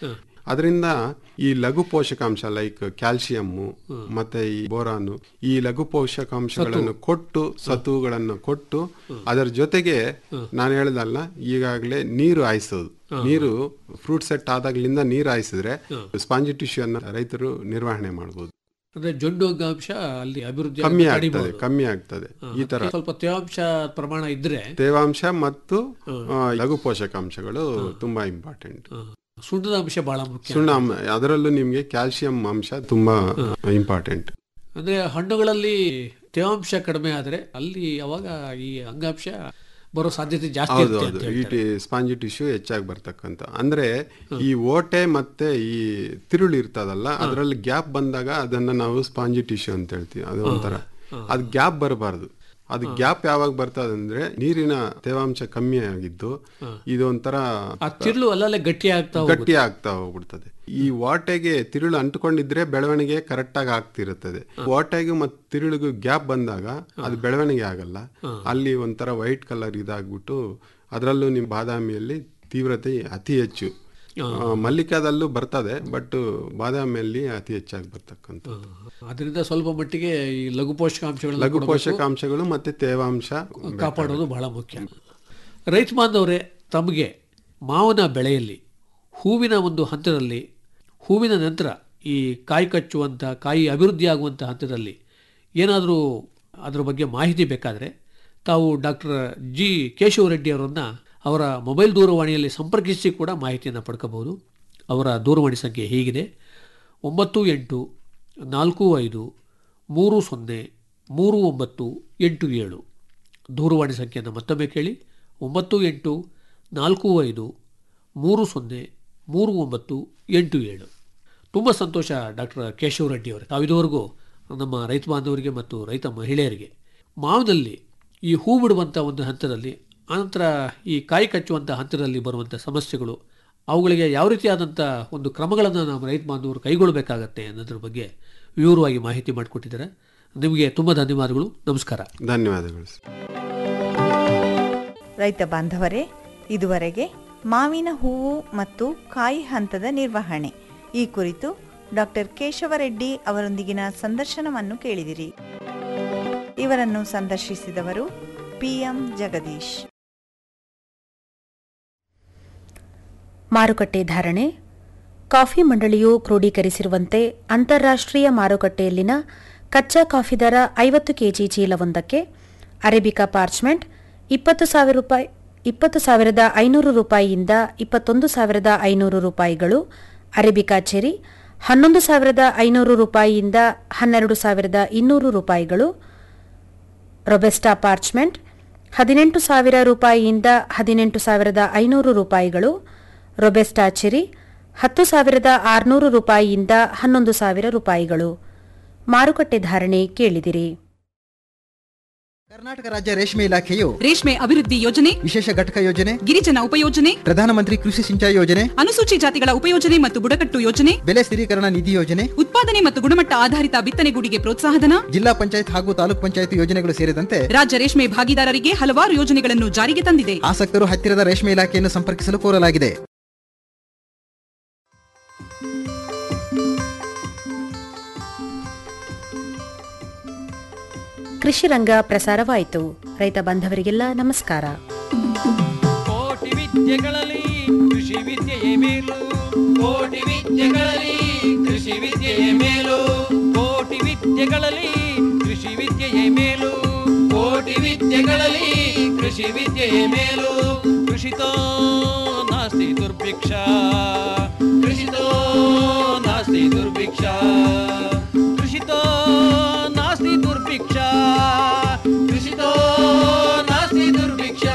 ಅದರಿಂದ ಈ ಲಘು ಪೋಷಕಾಂಶ ಲೈಕ್ ಕ್ಯಾಲ್ಸಿಯಂ ಮತ್ತೆ ಈ ಬೋರಾನು ಈ ಲಘು ಪೋಷಕಾಂಶಗಳನ್ನು ಕೊಟ್ಟು ಸತುಗಳನ್ನು ಕೊಟ್ಟು ಅದರ ಜೊತೆಗೆ ನಾನು ಹೇಳ್ದಲ್ಲ ಈಗಾಗಲೇ ನೀರು ಹಾಯಿಸೋದು ನೀರು ಫ್ರೂಟ್ ಸೆಟ್ ಆದಾಗ್ಲಿಂದ ನೀರು ಹಾಯಿಸಿದ್ರೆ ಸ್ಪಾಂಜಿ ಟಿಶ್ಯೂ ಅನ್ನ ರೈತರು ನಿರ್ವಹಣೆ ಮಾಡಬಹುದು ಅಂದ್ರೆ ಜೊಂಡು ಅಂಗಾಂಶ ಅಲ್ಲಿ ಅಭಿವೃದ್ಧಿ ಕಮ್ಮಿ ಆಗೋದು ಆಗ್ತದೆ ತಡಿಬೋದು. ಕಮ್ಮಿ ಆಗ್ತದೆ ಹಾ, ಈ ತರ ಅದಕ್ಕೆ ಸ್ವಲ್ಪ ತೇವಾಂಶ ಪ್ರಮಾಣ ಇದ್ರೆ ತೇವಾಂಶ ಮತ್ತು ಆ, ಲಘು ಪೋಷಕಾಂಶಗಳು ತುಂಬಾ ಇಂಪಾರ್ಟೆಂಟ್ ಸುಣ್ಣದ ಅಂಶ ಬಹಳ ಮುಖ್ಯ ಸುಣ್ಣ ಅಂ- ಅದರಲ್ಲೂ ನಿಮ್ಗೆ ಕ್ಯಾಲ್ಸಿಯಂ ಅಂಶ ತುಂಬಾ ಇಂಪಾರ್ಟೆಂಟ್ ಅಂದ್ರೆ ಹಣ್ಣುಗಳಲ್ಲಿ ತೇವಾಂಶ ಕಡಿಮೆ ಆದ್ರೆ ಅಲ್ಲಿ ಅವಾಗ ಈ ಅಂಗಾಂಶ ಬರೋ ಸಾಧ್ಯತೆ ಜಾಸ್ತಿ ಹೌದು ಇರುತ್ತೆ ಹೌದು ಅಂತ ಈ ಹೇಳ್ತಾರೆ. ಸ್ಪಾಂಜಿ ಟಿಶ್ಯೂ ಹೆಚ್ಚಾಗಿ ಬರ್ತಕ್ಕಂಥ ಅಂದ್ರೆ ಈ ಓಟೆ ಮತ್ತೆ ಈ ತಿರುಳು ಇರ್ತದಲ್ಲ ಅದರಲ್ಲಿ ಗ್ಯಾಪ್ ಬಂದಾಗ ಅದನ್ನ ನಾವು ಸ್ಪಾಂಜಿ ಟಿಶ್ಯೂ ಅಂತ ಹೇಳ್ತೀವಿ ಅದು ಒಂಥರ ಅದು ಗ್ಯಾಪ್ ಬರಬಾರ್ದು ಅದು ಗ್ಯಾಪ್ ಯಾವಾಗ ಬರ್ತದೆ ಅಂದ್ರೆ ನೀರಿನ ತೇವಾಂಶ ಕಮ್ಮಿ ಆಗಿದ್ದು ಇದು ಒಂಥರ ಆ ತಿರುಳು ಅಲ್ಲಲ್ಲೇ ಗಟ್ಟಿ ಆಗ್ತಾ ಗಟ್ಟಿ ಆಗ್ತಾ ಹೋಗ್ಬಿಡ್ತದೆ ಈ ವಾಟೆಗೆ ತಿರುಳು ಅಂಟ್ಕೊಂಡಿದ್ರೆ ಬೆಳವಣಿಗೆ ಕರೆಕ್ಟ್ ಆಗಿ ಆಗ್ತಿರುತ್ತದೆ ವಾಟೆಗೂ ಮತ್ತು ತಿರುಳಿಗೂ ಗ್ಯಾಪ್ ಬಂದಾಗ ಅದು ಬೆಳವಣಿಗೆ ಆಗಲ್ಲ ಅಲ್ಲಿ ಒಂಥರ ವೈಟ್ ಕಲರ್ ಇದಾಗ್ಬಿಟ್ಟು ಅದರಲ್ಲೂ ನಿಮ್ಮ ಬಾದಾಮಿಯಲ್ಲಿ ತೀವ್ರತೆ ಅತಿ ಹೆಚ್ಚು ಆ, ಮಲ್ಲಿಕಾದಲ್ಲೂ ಬರ್ತದೆ ಬಟ್ ಬಾದಾಮಿಯಲ್ಲಿ ಅತಿ ಹೆಚ್ಚಾಗಿ ಬರ್ತಕ್ಕಂಥ ಅದರಿಂದ ಸ್ವಲ್ಪ ಮಟ್ಟಿಗೆ ಈ ಲಘು ಪೋಷಕಾಂಶಗಳನ್ನ ಲಘು ಕೊಡ್ಬೇಕು. ಪೋಷಕಾಂಶಗಳು ಮತ್ತೆ ತೇವಾಂಶ ಕಾಪಾಡೋದು ಬಹಳ ಮುಖ್ಯ ರೈತ ಬಾಂಧವರೇ ತಮಗೆ ಮಾವಿನ ಬೆಳೆಯಲ್ಲಿ ಹೂವಿನ ಒಂದು ಹಂತದಲ್ಲಿ ಹೂವಿನ ನಂತರ ಈ ಕಾಯಿ ಕಚ್ಚುವಂಥ ಕಾಯಿ ಅಭಿವೃದ್ಧಿ ಆಗುವಂಥ ಹಂತದಲ್ಲಿ ಏನಾದರೂ ಅದರ ಬಗ್ಗೆ ಮಾಹಿತಿ ಬೇಕಾದರೆ ತಾವು ಡಾಕ್ಟರ್ ಜಿ ಕೇಶವರೆಡ್ಡಿ ಅವರನ್ನು ಅವರ ಮೊಬೈಲ್ ದೂರವಾಣಿಯಲ್ಲಿ ಸಂಪರ್ಕಿಸಿ ಕೂಡ ಮಾಹಿತಿಯನ್ನು ಪಡ್ಕೋಬಹುದು ಅವರ ದೂರವಾಣಿ ಸಂಖ್ಯೆ ಹೀಗಿದೆ ಒಂಬತ್ತು ಎಂಟು ನಾಲ್ಕು ಐದು ಮೂರು ಸೊನ್ನೆ ಮೂರು ಒಂಬತ್ತು ಎಂಟು ಏಳು ದೂರವಾಣಿ ಸಂಖ್ಯೆಯನ್ನು ಮತ್ತೊಮ್ಮೆ ಕೇಳಿ ಒಂಬತ್ತು ಎಂಟು ನಾಲ್ಕು ಐದು ಮೂರು ಸೊನ್ನೆ ಮೂರು ಒಂಬತ್ತು ಎಂಟು ಏಳು ತುಂಬ ಸಂತೋಷ ಡಾಕ್ಟರ್ ಕೇಶವ ರೆಡ್ಡಿ ಅವರೇ ತಾವು ಇದುವರೆಗೂ ನಮ್ಮ ರೈತ ಬಾಂಧವರಿಗೆ ಮತ್ತು ರೈತ ಮಹಿಳೆಯರಿಗೆ ಮಾವಿನಲ್ಲಿ ಈ ಹೂ ಬಿಡುವಂಥ ಒಂದು ಹಂತದಲ್ಲಿ ಆನಂತರ ಈ ಕಾಯಿ ಕಚ್ಚುವಂಥ ಹಂತದಲ್ಲಿ ಬರುವಂಥ ಸಮಸ್ಯೆಗಳು ಅವುಗಳಿಗೆ ಯಾವ ರೀತಿಯಾದಂಥ ಒಂದು ಕ್ರಮಗಳನ್ನು ನಮ್ಮ ರೈತ ಬಾಂಧವರು ಕೈಗೊಳ್ಳಬೇಕಾಗತ್ತೆ ಅನ್ನೋದ್ರ ಬಗ್ಗೆ ವಿವರವಾಗಿ ಮಾಹಿತಿ ಮಾಡಿಕೊಟ್ಟಿದ್ದಾರೆ ನಿಮಗೆ ತುಂಬ ಧನ್ಯವಾದಗಳು ನಮಸ್ಕಾರ ಧನ್ಯವಾದಗಳು ರೈತ ಬಾಂಧವರೇ ಇದುವರೆಗೆ ಮಾವಿನ ಹೂವು ಮತ್ತು ಕಾಯಿ ಹಂತದ ನಿರ್ವಹಣೆ ಈ ಕುರಿತು ಡಾಕ್ಟರ್ ಕೇಶವರೆಡ್ಡಿ ಅವರೊಂದಿಗಿನ ಸಂದರ್ಶನವನ್ನು ಕೇಳಿದಿರಿ ಇವರನ್ನು ಸಂದರ್ಶಿಸಿದವರು ಪಿಎಂ ಜಗದೀಶ್ ಮಾರುಕಟ್ಟೆ ಧಾರಣೆ ಕಾಫಿ ಮಂಡಳಿಯು ಕ್ರೋಢೀಕರಿಸಿರುವಂತೆ ಅಂತಾರಾಷ್ಟ್ರೀಯ ಮಾರುಕಟ್ಟೆಯಲ್ಲಿನ ಕಚ್ಚಾ ಕಾಫಿ ದರ ಐವತ್ತು ಕೆಜಿ ಚೀಲವೊಂದಕ್ಕೆ ಅರೇಬಿಕಾ ಪಾರ್ಚ್ಮೆಂಟ್ ಇಪ್ಪತ್ತು ಸಾವಿರ ರೂಪಾಯಿ ಇಪ್ಪತ್ತು ಸಾವಿರದ ಐನೂರು ರೂಪಾಯಿಯಿಂದ ಇಪ್ಪತ್ತೊಂದು ಸಾವಿರದ ಐನೂರು ರೂಪಾಯಿಗಳು ಅರೇಬಿಕಾ ಚೆರಿ ಹನ್ನೊಂದು ಸಾವಿರದ ಐನೂರು ರೂಪಾಯಿಯಿಂದ ಹನ್ನೆರಡು ಸಾವಿರದ ಇನ್ನೂರು ರೂಪಾಯಿಗಳು ರೊಬೆಸ್ಟಾ ಪಾರ್ಚ್ಮೆಂಟ್ ಹದಿನೆಂಟು ಸಾವಿರ ರೂಪಾಯಿಯಿಂದ ಹದಿನೆಂಟು ಸಾವಿರದ ಐನೂರು ರೂಪಾಯಿಗಳು ರೊಬೆಸ್ಟಾ ಚಿರಿ ಹತ್ತು ಸಾವಿರದ ಆರುನೂರು ರೂಪಾಯಿಯಿಂದ ಹನ್ನೊಂದು ಸಾವಿರ ರೂಪಾಯಿಗಳು ಮಾರುಕಟ್ಟೆ ಧಾರಣೆ ಕೇಳಿದಿರಿ ಕರ್ನಾಟಕ ರಾಜ್ಯ ರೇಷ್ಮೆ ಇಲಾಖೆಯು ರೇಷ್ಮೆ ಅಭಿವೃದ್ಧಿ ಯೋಜನೆ ವಿಶೇಷ ಘಟಕ ಯೋಜನೆ ಗಿರಿಜನ ಉಪಯೋಜನೆ ಪ್ರಧಾನಮಂತ್ರಿ ಕೃಷಿ ಸಿಂಚಾಯಿ ಯೋಜನೆ ಅನುಸೂಚಿ ಜಾತಿಗಳ ಉಪಯೋಜನೆ ಮತ್ತು ಬುಡಕಟ್ಟು ಯೋಜನೆ ಬೆಲೆ ಸ್ಥಿರೀಕರಣ ನಿಧಿ ಯೋಜನೆ ಉತ್ಪಾದನೆ ಮತ್ತು ಗುಣಮಟ್ಟ ಆಧಾರಿತ ಬಿತ್ತನೆಗೂಡಿಗೆ ಪ್ರೋತ್ಸಾಹಧನ ಜಿಲ್ಲಾ ಪಂಚಾಯತ್ ಹಾಗೂ ತಾಲೂಕ್ ಪಂಚಾಯತ್ ಯೋಜನೆಗಳು ಸೇರಿದಂತೆ ರಾಜ್ಯ ರೇಷ್ಮೆ ಭಾಗಿದಾರರಿಗೆ ಹಲವಾರು ಯೋಜನೆಗಳನ್ನು ಜಾರಿಗೆ ತಂದಿದೆ ಆಸಕ್ತರು ಹತ್ತಿರದ ರೇಷ್ಮೆ ಇಲಾಖೆಯನ್ನು ಸಂಪರ್ಕಿಸಲು ಕೋರಲಾಗಿದೆ ಕೃಷಿ ರಂಗ ಪ್ರಸಾರವಾಯಿತು ರೈತ ಬಾಂಧವರಿಗೆಲ್ಲ ನಮಸ್ಕಾರ ಕೋಟಿ ವಿದ್ಯೆಗಳಲ್ಲಿ ಕೃಷಿ ವಿದ್ಯೆಯೇ ಮೇಲು ಕೋಟಿ ವಿದ್ಯೆಗಳಲ್ಲಿ ಕೃಷಿ ವಿದ್ಯೆಯೇ ಮೇಲು ಕೋಟಿ ವಿದ್ಯೆಗಳಲ್ಲಿ ಕೃಷಿ ವಿದ್ಯೆಯೇ ಮೇಲು ಕೋಟಿ ವಿದ್ಯೆಗಳಲ್ಲಿ ಕೃಷಿ ವಿದ್ಯೆಯೇ ಮೇಲು ಕೃಷಿತೋ ನಾಸ್ತಿ ದುರ್ಭಿಕ್ಷ ಕೃಷಿತೋ ನಾಸ್ತಿ ದುರ್ಭಿಕ್ಷ ಕೃಷಿತೋ ನಾಸ್ತಿ ದುರ್ಭಿಕ್ಷ ಕೃಷಿತೋ ನಾಸ್ತಿ ದುರ್ಭಿಕ್ಷ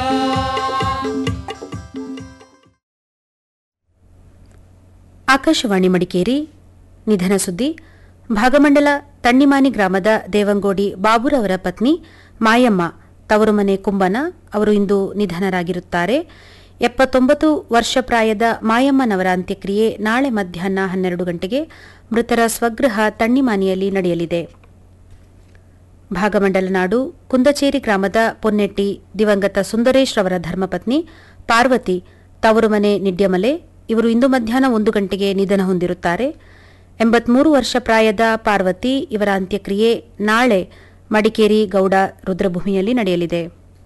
ಆಕಾಶವಾಣಿ ಮಡಿಕೇರಿ ನಿಧನ ಸುದ್ದಿ ಭಾಗಮಂಡಲ ತಣ್ಣಿಮಾನಿ ಗ್ರಾಮದ ದೇವಂಗೋಡಿ ಬಾಬುರವರ ಪತ್ನಿ ಮಾಯಮ್ಮ ತವರು ಮನೆ ಕುಂಬನ ಅವರು ಇಂದು ನಿಧನರಾಗಿರುತ್ತಾರೆ ಎಪ್ಪತ್ತೊಂಬತ್ತು ವರ್ಷ ಪ್ರಾಯದ ಮಾಯಮ್ಮನವರ ಅಂತ್ಯಕ್ರಿಯೆ ನಾಳೆ ಮಧ್ಯಾಹ್ನ ಹನ್ನೆರಡು ಗಂಟೆಗೆ ಮೃತರ ಸ್ವಗೃಹ ತಣ್ಣಿಮಾನಿಯಲ್ಲಿ ನಡೆಯಲಿದೆ ಭಾಗಮಂಡಲ ನಾಡು ಕುಂದಚೇರಿ ಗ್ರಾಮದ ಪೊನ್ನೆಟ್ಟಿ ದಿವಂಗತ ಸುಂದರೇಶ್ ರವರ ಧರ್ಮಪತ್ನಿ ಪಾರ್ವತಿ ತವರು ಮನೆ ನಿಡ್ಯಮಲೆ ಇವರು ಇಂದು ಮಧ್ಯಾಹ್ನ ಒಂದು ಗಂಟೆಗೆ ನಿಧನ ಹೊಂದಿರುತ್ತಾರೆ ಎಂಬತ್ಮೂರು ವರ್ಷ ಪ್ರಾಯದ ಪಾರ್ವತಿ ಇವರ ಅಂತ್ಯಕ್ರಿಯೆ ನಾಳೆ ಮಡಿಕೇರಿ ಗೌಡ ರುದ್ರಭೂಮಿಯಲ್ಲಿ ನಡೆಯಲಿದೆ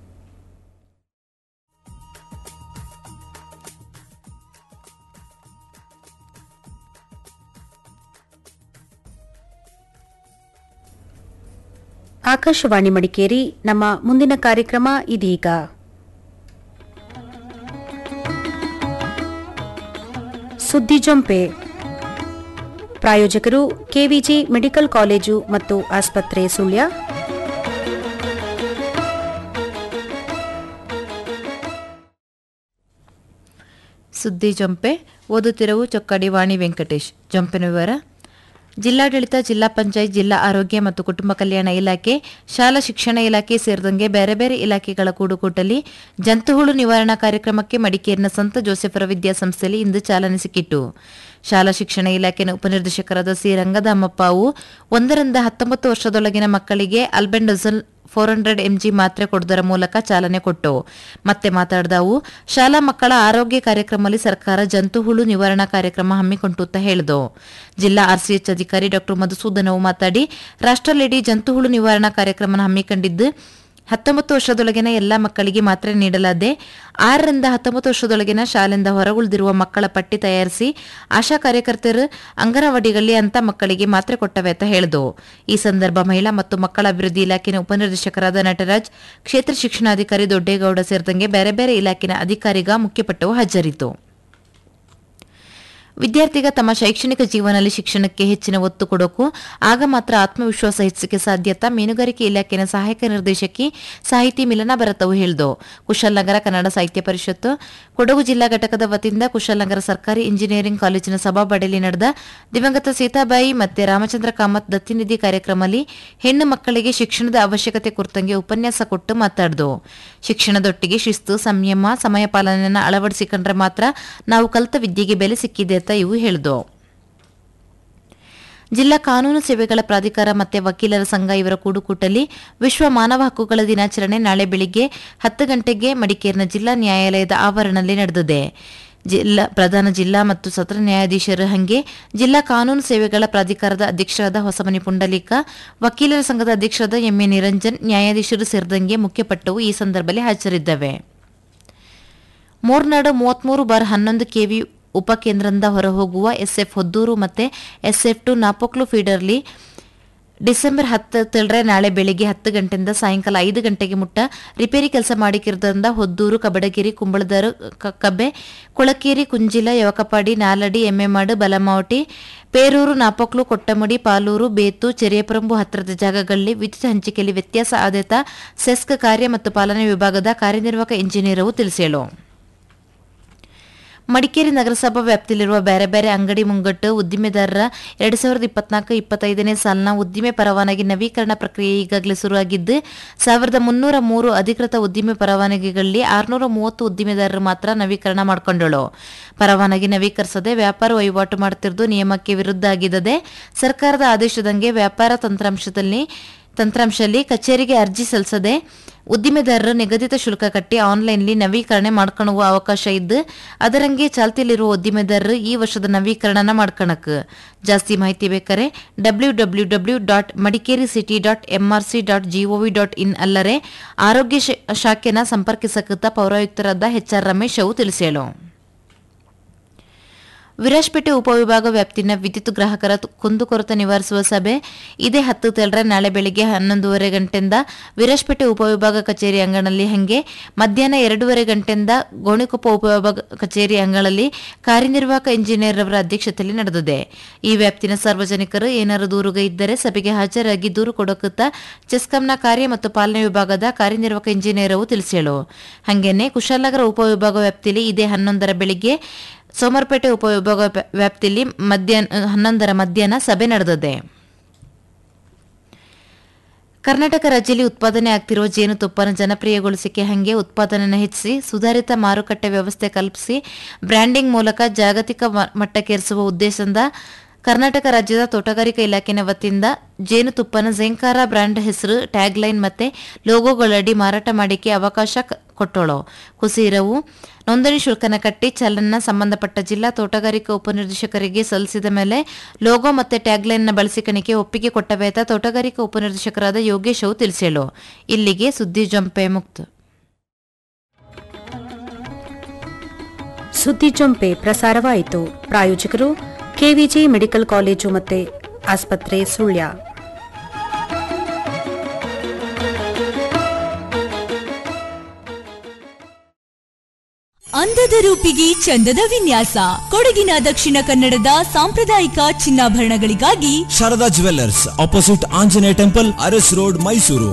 ಆಕಾಶವಾಣಿ ಮಡಿಕೇರಿ ನಮ್ಮ ಮುಂದಿನ ಕಾರ್ಯಕ್ರಮ ಇದೀಗ ಸುದ್ದಿ ಜೊಂಪೆ ಪ್ರಾಯೋಜಕರು ಕೆವಿಜಿ ಮೆಡಿಕಲ್ ಕಾಲೇಜು ಮತ್ತು ಆಸ್ಪತ್ರೆ ಸುಳ್ಯ ಸುದ್ದಿ ಜೊಂಪೆ ಓದುತ್ತಿರವು ಚೊಕ್ಕಡಿ ವಾಣಿ ವೆಂಕಟೇಶ್ ಜೊಂಪಿನ ವಿವರ ಜಿಲ್ಲಾಡಳಿತ ಜಿಲ್ಲಾ ಪಂಚಾಯತ್ ಜಿಲ್ಲಾ ಆರೋಗ್ಯ ಮತ್ತು ಕುಟುಂಬ ಕಲ್ಯಾಣ ಇಲಾಖೆ ಶಾಲಾ ಶಿಕ್ಷಣ ಇಲಾಖೆ ಸೇರಿದಂಗೆ ಬೇರೆ ಬೇರೆ ಇಲಾಖೆಗಳ ಕೂಡುಕೂಟಲಿ ಜಂತುಹುಳು ನಿವಾರಣಾ ಕಾರ್ಯಕ್ರಮಕ್ಕೆ ಮಡಿಕೇರಿನ ಸಂತ ಜೋಸೆಫರ ವಿದ್ಯಾಸಂಸ್ಥೆಯಲ್ಲಿ ಇಂದು ಚಾಲನೆ ಸಿಕ್ಕಿತು ಶಾಲಾ ಶಿಕ್ಷಣ ಇಲಾಖೆಯ ಉಪನಿರ್ದೇಶಕರಾದ ಸಿ ರಂಗದಾಮಪ್ಪವು ಒಂದರಿಂದ ಹತ್ತೊಂಬತ್ತು ವರ್ಷದೊಳಗಿನ ಮಕ್ಕಳಿಗೆ ಅಲ್ಬೆಂಡಜಲ್ ಫೋರ್ ಹಂಡ್ರೆಡ್ ಎಂಜಿ ಮಾತ್ರೆ ಕೊಡುವುದರ ಮೂಲಕ ಚಾಲನೆ ಕೊಟ್ಟು ಮತ್ತೆ ಮಾತಾಡಿದವು ಶಾಲಾ ಮಕ್ಕಳ ಆರೋಗ್ಯ ಕಾರ್ಯಕ್ರಮದಲ್ಲಿ ಸರ್ಕಾರ ಜಂತುಹುಳು ನಿವಾರಣಾ ಕಾರ್ಯಕ್ರಮ ಹಮ್ಮಿಕೊಂಡು ಅಂತ ಹೇಳಿದು ಜಿಲ್ಲಾ ಆರ್ಸಿಎಚ್ ಅಧಿಕಾರಿ ಡಾ ಮಧುಸೂದನವು ಮಾತಾಡಿ ರಾಷ್ಟ್ರಲ್ಲಿಡೀ ಜಂತುಹುಳು ನಿವಾರಣಾ ಕಾರ್ಯಕ್ರಮ ಹಮ್ಮಿಕೊಂಡಿದ್ದು ಹತ್ತೊಂಬತ್ತು ವರ್ಷದೊಳಗಿನ ಎಲ್ಲಾ ಮಕ್ಕಳಿಗೆ ಮಾತ್ರೆ ನೀಡಲಾದೆ ಆರರಿಂದ ಹತ್ತೊಂಬತ್ತು ವರ್ಷದೊಳಗಿನ ಶಾಲೆಯಿಂದ ಹೊರಗುಳಿದಿರುವ ಮಕ್ಕಳ ಪಟ್ಟಿ ತಯಾರಿಸಿ ಆಶಾ ಕಾರ್ಯಕರ್ತರು ಅಂಗನವಾಡಿಗಳಲ್ಲಿ ಅಂತ ಮಕ್ಕಳಿಗೆ ಮಾತ್ರೆ ಕೊಟ್ಟವೆ ಅಂತ ಹೇಳಿದು ಈ ಸಂದರ್ಭ ಮಹಿಳಾ ಮತ್ತು ಮಕ್ಕಳ ಅಭಿವೃದ್ಧಿ ಇಲಾಖೆಯ ಉಪನಿರ್ದೇಶಕರಾದ ನಟರಾಜ್ ಕ್ಷೇತ್ರ ಶಿಕ್ಷಣಾಧಿಕಾರಿ ದೊಡ್ಡೇಗೌಡ ಸೇರಿದಂಗೆ ಬೇರೆ ಬೇರೆ ಇಲಾಖೆಯ ಅಧಿಕಾರಿಗ ಮುಖ್ಯಪಟ್ಟವು ಹಾಜರಿತು ವಿದ್ಯಾರ್ಥಿಗ ತಮ್ಮ ಶೈಕ್ಷಣಿಕ ಜೀವನದಲ್ಲಿ ಶಿಕ್ಷಣಕ್ಕೆ ಹೆಚ್ಚಿನ ಒತ್ತು ಕೊಡೋಕು ಆಗ ಮಾತ್ರ ಆತ್ಮವಿಶ್ವಾಸ ಹೆಚ್ಚಿಗೆ ಸಾಧ್ಯತ ಮೀನುಗಾರಿಕೆ ಇಲಾಖೆಯ ಸಹಾಯಕ ನಿರ್ದೇಶಕಿ ಸಾಹಿತಿ ಮಿಲನ ಭರತವು ಹೇಳಿದು ಕುಶಾಲನಗರ ಕನ್ನಡ ಸಾಹಿತ್ಯ ಪರಿಷತ್ತು ಕೊಡಗು ಜಿಲ್ಲಾ ಘಟಕದ ವತಿಯಿಂದ ಕುಶಾಲನಗರ ಸರ್ಕಾರಿ ಇಂಜಿನಿಯರಿಂಗ್ ಕಾಲೇಜಿನ ಸಭಾಬಡಿಯಲ್ಲಿ ನಡೆದ ದಿವಂಗತ ಸೀತಾಬಾಯಿ ಮತ್ತೆ ರಾಮಚಂದ್ರ ಕಾಮತ್ ದತ್ತಿನಿಧಿ ಕಾರ್ಯಕ್ರಮದಲ್ಲಿ ಹೆಣ್ಣು ಮಕ್ಕಳಿಗೆ ಶಿಕ್ಷಣದ ಅವಶ್ಯಕತೆ ಕುರಿತಂಗೆ ಉಪನ್ಯಾಸ ಕೊಟ್ಟು ಮಾತಾಡಿದು ಶಿಕ್ಷಣದೊಟ್ಟಿಗೆ ಶಿಸ್ತು ಸಂಯಮ ಸಮಯ ಪಾಲನೆಯನ್ನು ಅಳವಡಿಸಿಕೊಂಡ್ರೆ ಮಾತ್ರ ನಾವು ಕಲಿತ ವಿದ್ಯೆಗೆ ಬೆಲೆ ಸಿಕ್ಕಿದೆ ಅಂತ ಇವು ಹೇಳಿದು ಜಿಲ್ಲಾ ಕಾನೂನು ಸೇವೆಗಳ ಪ್ರಾಧಿಕಾರ ಮತ್ತೆ ವಕೀಲರ ಸಂಘ ಇವರ ಕೂಡುಕೂಟಲ್ಲಿ ವಿಶ್ವ ಮಾನವ ಹಕ್ಕುಗಳ ದಿನಾಚರಣೆ ನಾಳೆ ಬೆಳಿಗ್ಗೆ ಹತ್ತು ಗಂಟೆಗೆ ಮಡಿಕೇರಿನ ಜಿಲ್ಲಾ ನ್ಯಾಯಾಲಯದ ಆವರಣದಲ್ಲಿ ನಡೆದಿದೆ ಜಿಲ್ಲಾ ಪ್ರಧಾನ ಜಿಲ್ಲಾ ಮತ್ತು ಸತ್ರ ನ್ಯಾಯಾಧೀಶರು ಹಂಗೆ ಜಿಲ್ಲಾ ಕಾನೂನು ಸೇವೆಗಳ ಪ್ರಾಧಿಕಾರದ ಅಧ್ಯಕ್ಷರಾದ ಹೊಸಮನಿ ಪುಂಡಲೀಕ ವಕೀಲರ ಸಂಘದ ಅಧ್ಯಕ್ಷರಾದ ಎಂಎ ನಿರಂಜನ್ ನ್ಯಾಯಾಧೀಶರು ಸೇರಿದಂಗೆ ಮುಖ್ಯಪಟ್ಟವು ಈ ಸಂದರ್ಭದಲ್ಲಿ ಹಾಜರಿದ್ದವೆ ಮೂರ್ನಾಡು ಮೂವತ್ಮೂರು ಬಾರ್ ಹನ್ನೊಂದು ಕೆವಿ ಉಪಕೇಂದ್ರದಿಂದ ಹೊರಹೋಗುವ ಎಸ್ಎಫ್ ಹೊದ್ದೂರು ಮತ್ತೆ ಎಸ್ಎಫ್ ಟು ನಾಪೋಕ್ಲು ಫೀಡರ್ಲಿ ಡಿಸೆಂಬರ್ ಹತ್ತೇಳರೆ ನಾಳೆ ಬೆಳಿಗ್ಗೆ ಹತ್ತು ಗಂಟೆಯಿಂದ ಸಾಯಂಕಾಲ ಐದು ಗಂಟೆಗೆ ಮುಟ್ಟ ರಿಪೇರಿ ಕೆಲಸ ಮಾಡಿಕಿರೋದ್ರಿಂದ ಹೊದ್ದೂರು ಕಬಡಗಿರಿ ಕುಂಬಳದಾರು ಕ- ಕಬ್ಬೆ ಕೊಳಕೇರಿ ಕುಂಜಿಲ ಯವಕಪಾಡಿ ನಾಲಡಿ ಎಮ್ಮೆಮಾಡು ಬಲಮಾವಟಿ ಪೇರೂರು ನಾಪಕ್ಲು ಕೊಟ್ಟಮಡಿ ಪಾಲೂರು ಬೇತು ಚೆರಿಯಪರಂಬು ಹತ್ತಿರದ ಜಾಗಗಳಲ್ಲಿ ವಿದ್ಯುತ್ ಹಂಚಿಕೆಯಲ್ಲಿ ವ್ಯತ್ಯಾಸ ಆದೇತ ಸೆಸ್ಕ್ ಕಾರ್ಯ ಮತ್ತು ಪಾಲನೆ ವಿಭಾಗದ ಕಾರ್ಯನಿರ್ವಾಹಕ ಇಂಜಿನಿಯರವು ತಿಳಿಸೇಳು ಮಡಿಕೇರಿ ನಗರಸಭಾ ವ್ಯಾಪ್ತಿಯಲ್ಲಿರುವ ಬೇರೆ ಬೇರೆ ಅಂಗಡಿ ಮುಂಗಟ್ಟು ಉದ್ದಿಮೆದಾರರ ಎರಡ್ ಸಾವಿರದ ಇಪ್ಪತ್ನಾಲ್ಕು ಇಪ್ಪತ್ತೈದನೇ ಸಾಲಿನ ಉದ್ದಿಮೆ ಪರವಾನಗಿ ನವೀಕರಣ ಪ್ರಕ್ರಿಯೆ ಈಗಾಗಲೇ ಶುರುವಾಗಿದ್ದು ಸಾವಿರದ ಮುನ್ನೂರ ಮೂರು ಅಧಿಕೃತ ಉದ್ದಿಮೆ ಪರವಾನಗಿಗಳಲ್ಲಿ ಆರುನೂರ ಮೂವತ್ತು ಉದ್ದಿಮೆದಾರರು ಮಾತ್ರ ನವೀಕರಣ ಮಾಡಿಕೊಂಡಳು ಪರವಾನಗಿ ನವೀಕರಿಸದೆ ವ್ಯಾಪಾರ ವಹಿವಾಟು ಮಾಡುತ್ತಿರುವುದು ನಿಯಮಕ್ಕೆ ವಿರುದ್ಧ ಆಗಿದ್ದದೆ ಸರ್ಕಾರದ ಆದೇಶದಂಗೆ ವ್ಯಾಪಾರ ತಂತ್ರಾಂಶದಲ್ಲಿ ತಂತ್ರಾಂಶದಲ್ಲಿ ಕಚೇರಿಗೆ ಅರ್ಜಿ ಸಲ್ಲಿಸದೆ ಉದ್ದಿಮೆದಾರರು ನಿಗದಿತ ಶುಲ್ಕ ಕಟ್ಟಿ ಆನ್ಲೈನ್ಲಿ ನವೀಕರಣ ಮಾಡ್ಕೊಳ್ಳುವ ಅವಕಾಶ ಇದ್ದು ಅದರಂಗೆ ಚಾಲ್ತಿಯಲ್ಲಿರುವ ಉದ್ದಿಮೆದಾರರು ಈ ವರ್ಷದ ನವೀಕರಣನ ಮಾಡ್ಕಣಕ್ ಜಾಸ್ತಿ ಮಾಹಿತಿ ಬೇಕಾರೆ W W W dot Madikeri city dot MRC dot GOV dot in ಅಲ್ಲರೆ ಆರೋಗ್ಯ ಶಾ- ಶಾಖೆನ ಸಂಪರ್ಕಿಸಕತ್ತ ಪೌರಾಯುಕ್ತರಾದ ಎಚ್ಆರ್ ರಮೇಶ್ ಅವು ತಿಳಿಸೇಳು ವಿರಾಜ್ಪೇಟೆ ಉಪವಿಭಾಗ ವ್ಯಾಪ್ತಿನ ವಿದ್ಯುತ್ ಗ್ರಾಹಕರ ತು- ಕುಂದುಕೊರತೆ ನಿವಾರಿಸುವ ಸಭೆ ಇದೇ ಹತ್ತು ತೆರಳೆ ನಾಳೆ ಬೆಳಿಗ್ಗೆ ಹನ್ನೊಂದೂವರೆ ಗಂಟೆಯಿಂದ ವಿರಾಜ್ಪೇಟೆ ಉಪವಿಭಾಗ ಕಚೇರಿ ಅಂಗಣದಲ್ಲಿ ಹಂಗೆ ಮಧ್ಯಾಹ್ನ ಎರಡೂವರೆ ಗಂಟೆಯಿಂದ ಗೋಣಿಕೊಪ್ಪ ಉಪವಿಭಾಗ ಕಚೇರಿ ಅಂಗಳಲ್ಲಿ ಕಾರ್ಯನಿರ್ವಾಹಕ ಇಂಜಿನಿಯರ್ ಅವರ ಅಧ್ಯಕ್ಷತೆಯಲ್ಲಿ ನಡೆದಿದೆ ಈ ವ್ಯಾಪ್ತಿನ ಸಾರ್ವಜನಿಕರು ಏನಾರು ದೂರುಗ ಇದ್ದರೆ ಸಭೆಗೆ ಹಾಜರಾಗಿ ದೂರು ಕೊಡೋಕುತ್ತ ಚೆಸ್ಕಾಂನ ಕಾರ್ಯ ಮತ್ತು ಪಾಲನೆ ವಿಭಾಗದ ಕಾರ್ಯನಿರ್ವಾಹಕ ಇಂಜಿನಿಯರ್ ಅವು ತಿಳಿಸೇಳು ಹಂಗೇನೆ ಕುಶಾಲನಗರ ಉಪವಿಭಾಗ ವ್ಯಾಪ್ತಿಯಲ್ಲಿ ಇದೇ ಹನ್ನೊಂದರ ಬೆಳಿಗ್ಗೆ ಸೋಮರ್ಪೇಟೆ ಉಪವಿಭಾಗ ವ್ಯಾ- ವ್ಯಾಪ್ತಿಯಲ್ಲಿ ಮಧ್ಯಾಹ್ನ ಹನ್ನೊಂದರ ಮಧ್ಯಾಹ್ನ ಸಭೆ ನಡೆದಿದೆ ಕರ್ನಾಟಕ ರಾಜ್ಯದಲ್ಲಿ ಉತ್ಪಾದನೆ ಆಗ್ತಿರುವ ಜೇನುತುಪ್ಪನ ಜನಪ್ರಿಯಗೊಳಿಸಿಕೆ ಹಂಗೆ ಉತ್ಪಾದನೆಯನ್ನು ಹೆಚ್ಚಿಸಿ ಸುಧಾರಿತ ಮಾರುಕಟ್ಟೆ ವ್ಯವಸ್ಥೆ ಕಲ್ಪಿಸಿ ಬ್ರ್ಯಾಂಡಿಂಗ್ ಮೂಲಕ ಜಾಗತಿಕ ಮ- ಮಟ್ಟಕ್ಕೇರಿಸುವ ಉದ್ದೇಶದಿಂದ ಕರ್ನಾಟಕ ರಾಜ್ಯದ ತೋಟಗಾರಿಕಾ ಇಲಾಖೆಯ ವತಿಯಿಂದ ಜೇನುತುಪ್ಪನ ಝೇಂಕಾರ ಬ್ರ್ಯಾಂಡ್ ಹೆಸರು ಟ್ಯಾಗ್ಲೈನ್ ಮತ್ತೆ ಲೋಗೋಗಳಡಿ ಮಾರಾಟ ಮಾಡಿಕೆ ಅವಕಾಶ ಕ- ಕೊಟ್ಟೋಳು ಕುಸೀರವು ನೋಂದಣಿ ಶುಲ್ಕನ ಕಟ್ಟಿ ಚಲನ್ನ ಸಂಬಂಧಪಟ್ಟ ಜಿಲ್ಲಾ ತೋಟಗಾರಿಕಾ ಉಪನಿರ್ದೇಶಕರಿಗೆ ಸಲ್ಲಿಸಿದ ಮೇಲೆ ಲೋಗೋ ಮತ್ತೆ ಟ್ಯಾಗ್ಲೈನ್ನ ಬಳಸಿಕಣಿಕೆ ಒಪ್ಪಿಗೆ ಕೊಟ್ಟಬೇತ ತೋಟಗಾರಿಕಾ ಉಪನಿರ್ದೇಶಕರಾದ ಯೋಗೇಶ್ ಅವು ತಿಳಿಸೇಳು ಇಲ್ಲಿಗೆ ಸುದ್ದಿ ಜಂಪೆ ಮುಕ್ತ ಸುದ್ದಿ ಜೊಂಪೆ ಪ್ರಸಾರವಾಯಿತು ಪ್ರಾಯೋಜಕರು ಕೆವಿಜಿ ಮೆಡಿಕಲ್ ಕಾಲೇಜು ಮತ್ತೆ ಆಸ್ಪತ್ರೆ ಸುಳ್ಯ ಅಂದದ ರೂಪಿಗೆ ಚಂದದ ವಿನ್ಯಾಸ ಕೊಡಗಿನ ದಕ್ಷಿಣ ಕನ್ನಡದ ಸಾಂಪ್ರದಾಯಿಕ ಚಿನ್ನಾಭರಣಗಳಿಗಾಗಿ Sharada jewellers opposite Anjaneya temple Aras road Mysuru